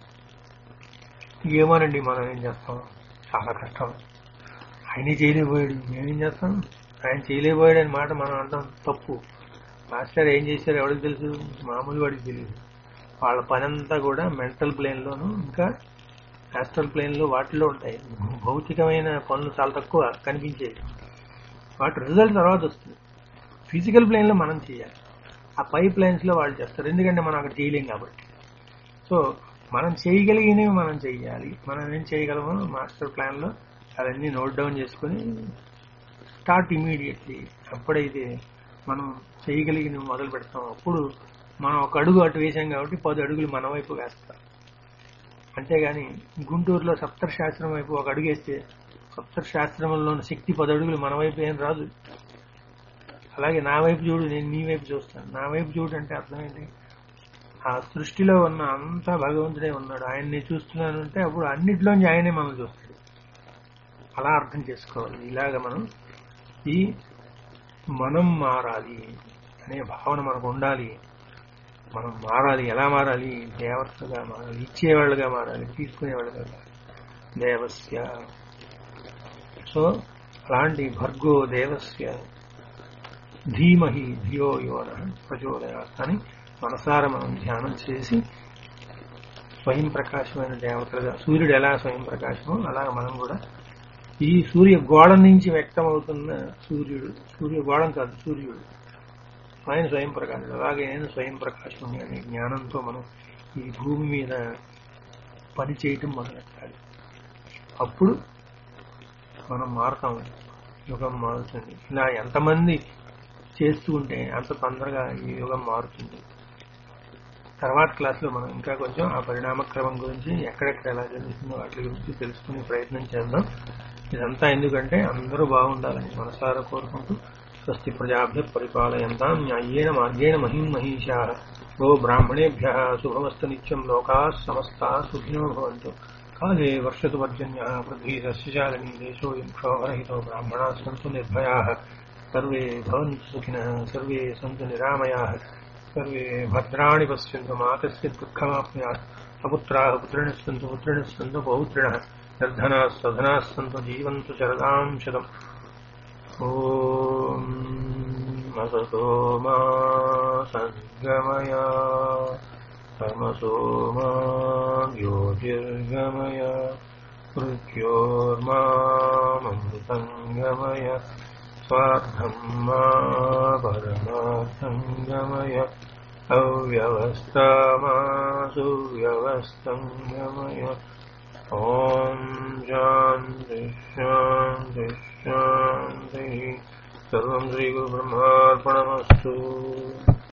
ఏమోనండి మనం ఏం చేస్తాం చాలా కష్టం ఆయనే చేయలేకపోయాడు మేమేం చేస్తాం ఆయన చేయలేకపోయాడు అనే మాట మనం అంటాం తప్పు మాస్టర్ ఏం చేశారు ఎవరికి తెలుసు మామూలు వాడికి తెలియదు వాళ్ళ పనంతా కూడా మెంటల్ ప్లేన్లోను ఇంకా యాస్ట్రల్ ప్లేన్లో వాటిలో ఉంటాయి భౌతికమైన పనులు చాలా తక్కువ కనిపించేవి వాటి రిజల్ట్ తర్వాత వస్తుంది ఫిజికల్ ప్లేన్లో మనం చేయాలి ఆ పై ప్లేన్స్లో వాళ్ళు చేస్తారు ఎందుకంటే మనం అక్కడ చేయలేం కాబట్టి సో మనం చేయగలిగినవి మనం చేయాలి మనం ఏం చేయగలమో మాస్టర్ ప్లాన్లో అవన్నీ నోట్ డౌన్ చేసుకుని స్టార్ట్ ఇమీడియట్లీ ఎప్పుడైతే మనం చేయగలిగినవి మొదలు పెడతాం అప్పుడు మనం ఒక అడుగు అటు వేసాం కాబట్టి పది అడుగులు మన వైపు వేస్తాం అంతేగాని గుంటూరులో సప్తశాస్త్రం వైపు ఒక అడుగు వేస్తే సప్తశాస్త్రంలోని శక్తి పది అడుగులు మన వైపు ఏం రాదు అలాగే నా వైపు చూడు నేను నీ వైపు చూస్తాను నా వైపు చూడు అంటే అర్థం ఏంటి ఆ సృష్టిలో ఉన్న అంతా భగవంతుడే ఉన్నాడు ఆయన్ని చూస్తున్నాను అంటే అప్పుడు అన్నిటిలోంచి ఆయనే మనం చూస్తాడు అలా అర్థం చేసుకోవాలి ఇలాగ మనం ఈ మనం మారాలి అనే భావన మనకు ఉండాలి మనం మారాలి ఎలా మారాలి దేవతగా మారాలి ఇచ్చేవాళ్ళుగా మారాలి తీసుకునేవాళ్ళుగా మారాలి దేవస్య సో అలాంటి భర్గో దేవస్య ధీమహి ధియో యోన ప్రచోదయాత్ అని మనసార మనం ధ్యానం చేసి స్వయం ప్రకాశమైన దేవతలుగా సూర్యుడు ఎలా స్వయం ప్రకాశమో అలా మనం కూడా ఈ సూర్య గోళం నుంచి వ్యక్తమవుతున్న సూర్యుడు సూర్య గోళం కాదు సూర్యుడు ఆయన స్వయం ప్రకాశం అలాగే నేను స్వయం ప్రకాశం అనే జ్ఞానంతో మనం ఈ భూమి మీద పని చేయటం మొదలెట్టాలి అప్పుడు మనం మారుతాం యుగం మారుతుంది ఇలా ఎంతమంది చేస్తూ ఉంటే అంత తొందరగా ఈ యుగం మారుతుంది తర్వాత క్లాస్లో మనం ఇంకా కొంచెం ఆ పరిణామ క్రమం గురించి ఎక్కడెక్కడ ఎలా జరుగుతుందో వాటి గురించి తెలుసుకునే ప్రయత్నం చేద్దాం ఇదంతా ఎందుకంటే అందరూ బాగుండాలని మనసారా కోరుకుంటూ స్వస్తి ప్రజాభ్య పరిపాలయంతాం న్యాయేన మార్గేణ మహిం మహిషా గో బ్రాహ్మణేభ్య శుభమస్తు నిత్యం లోకా సమస్తా సుఖినో భవంతు కాలే వర్షతు పర్జన్య పృథ్వీ సస్యశాలిని దేశోయం క్షోభరహితో బ్రాహ్మణా సంతు నిర్భయా సర్వే భవంతు సుఖినः సర్వే సంతు నిరామయాः सर्वे भद्राणि पश्यन्तु मातस्य दुःखमाप्नुयात् अपुत्राः पुत्रिणः सन्तु पुत्रिणः सन्तु पौत्रिणः निर्धनाः स्वधनाः सन्तु जीवन्तु शरदाम् शतम् ॐ असतो मा सद्गमय तमसो मा ज्योतिर्गमय मृत्योर्मामृतङ्गमय स्वार्थम् मा परमार्थङ्गमय अव्यवस्था मा सुव्यवस्थङ्गमय ॐ शान्ति शान्ति शान्तिः सर्वम् श्रीगुरुब्रह्मार्पणमस्तु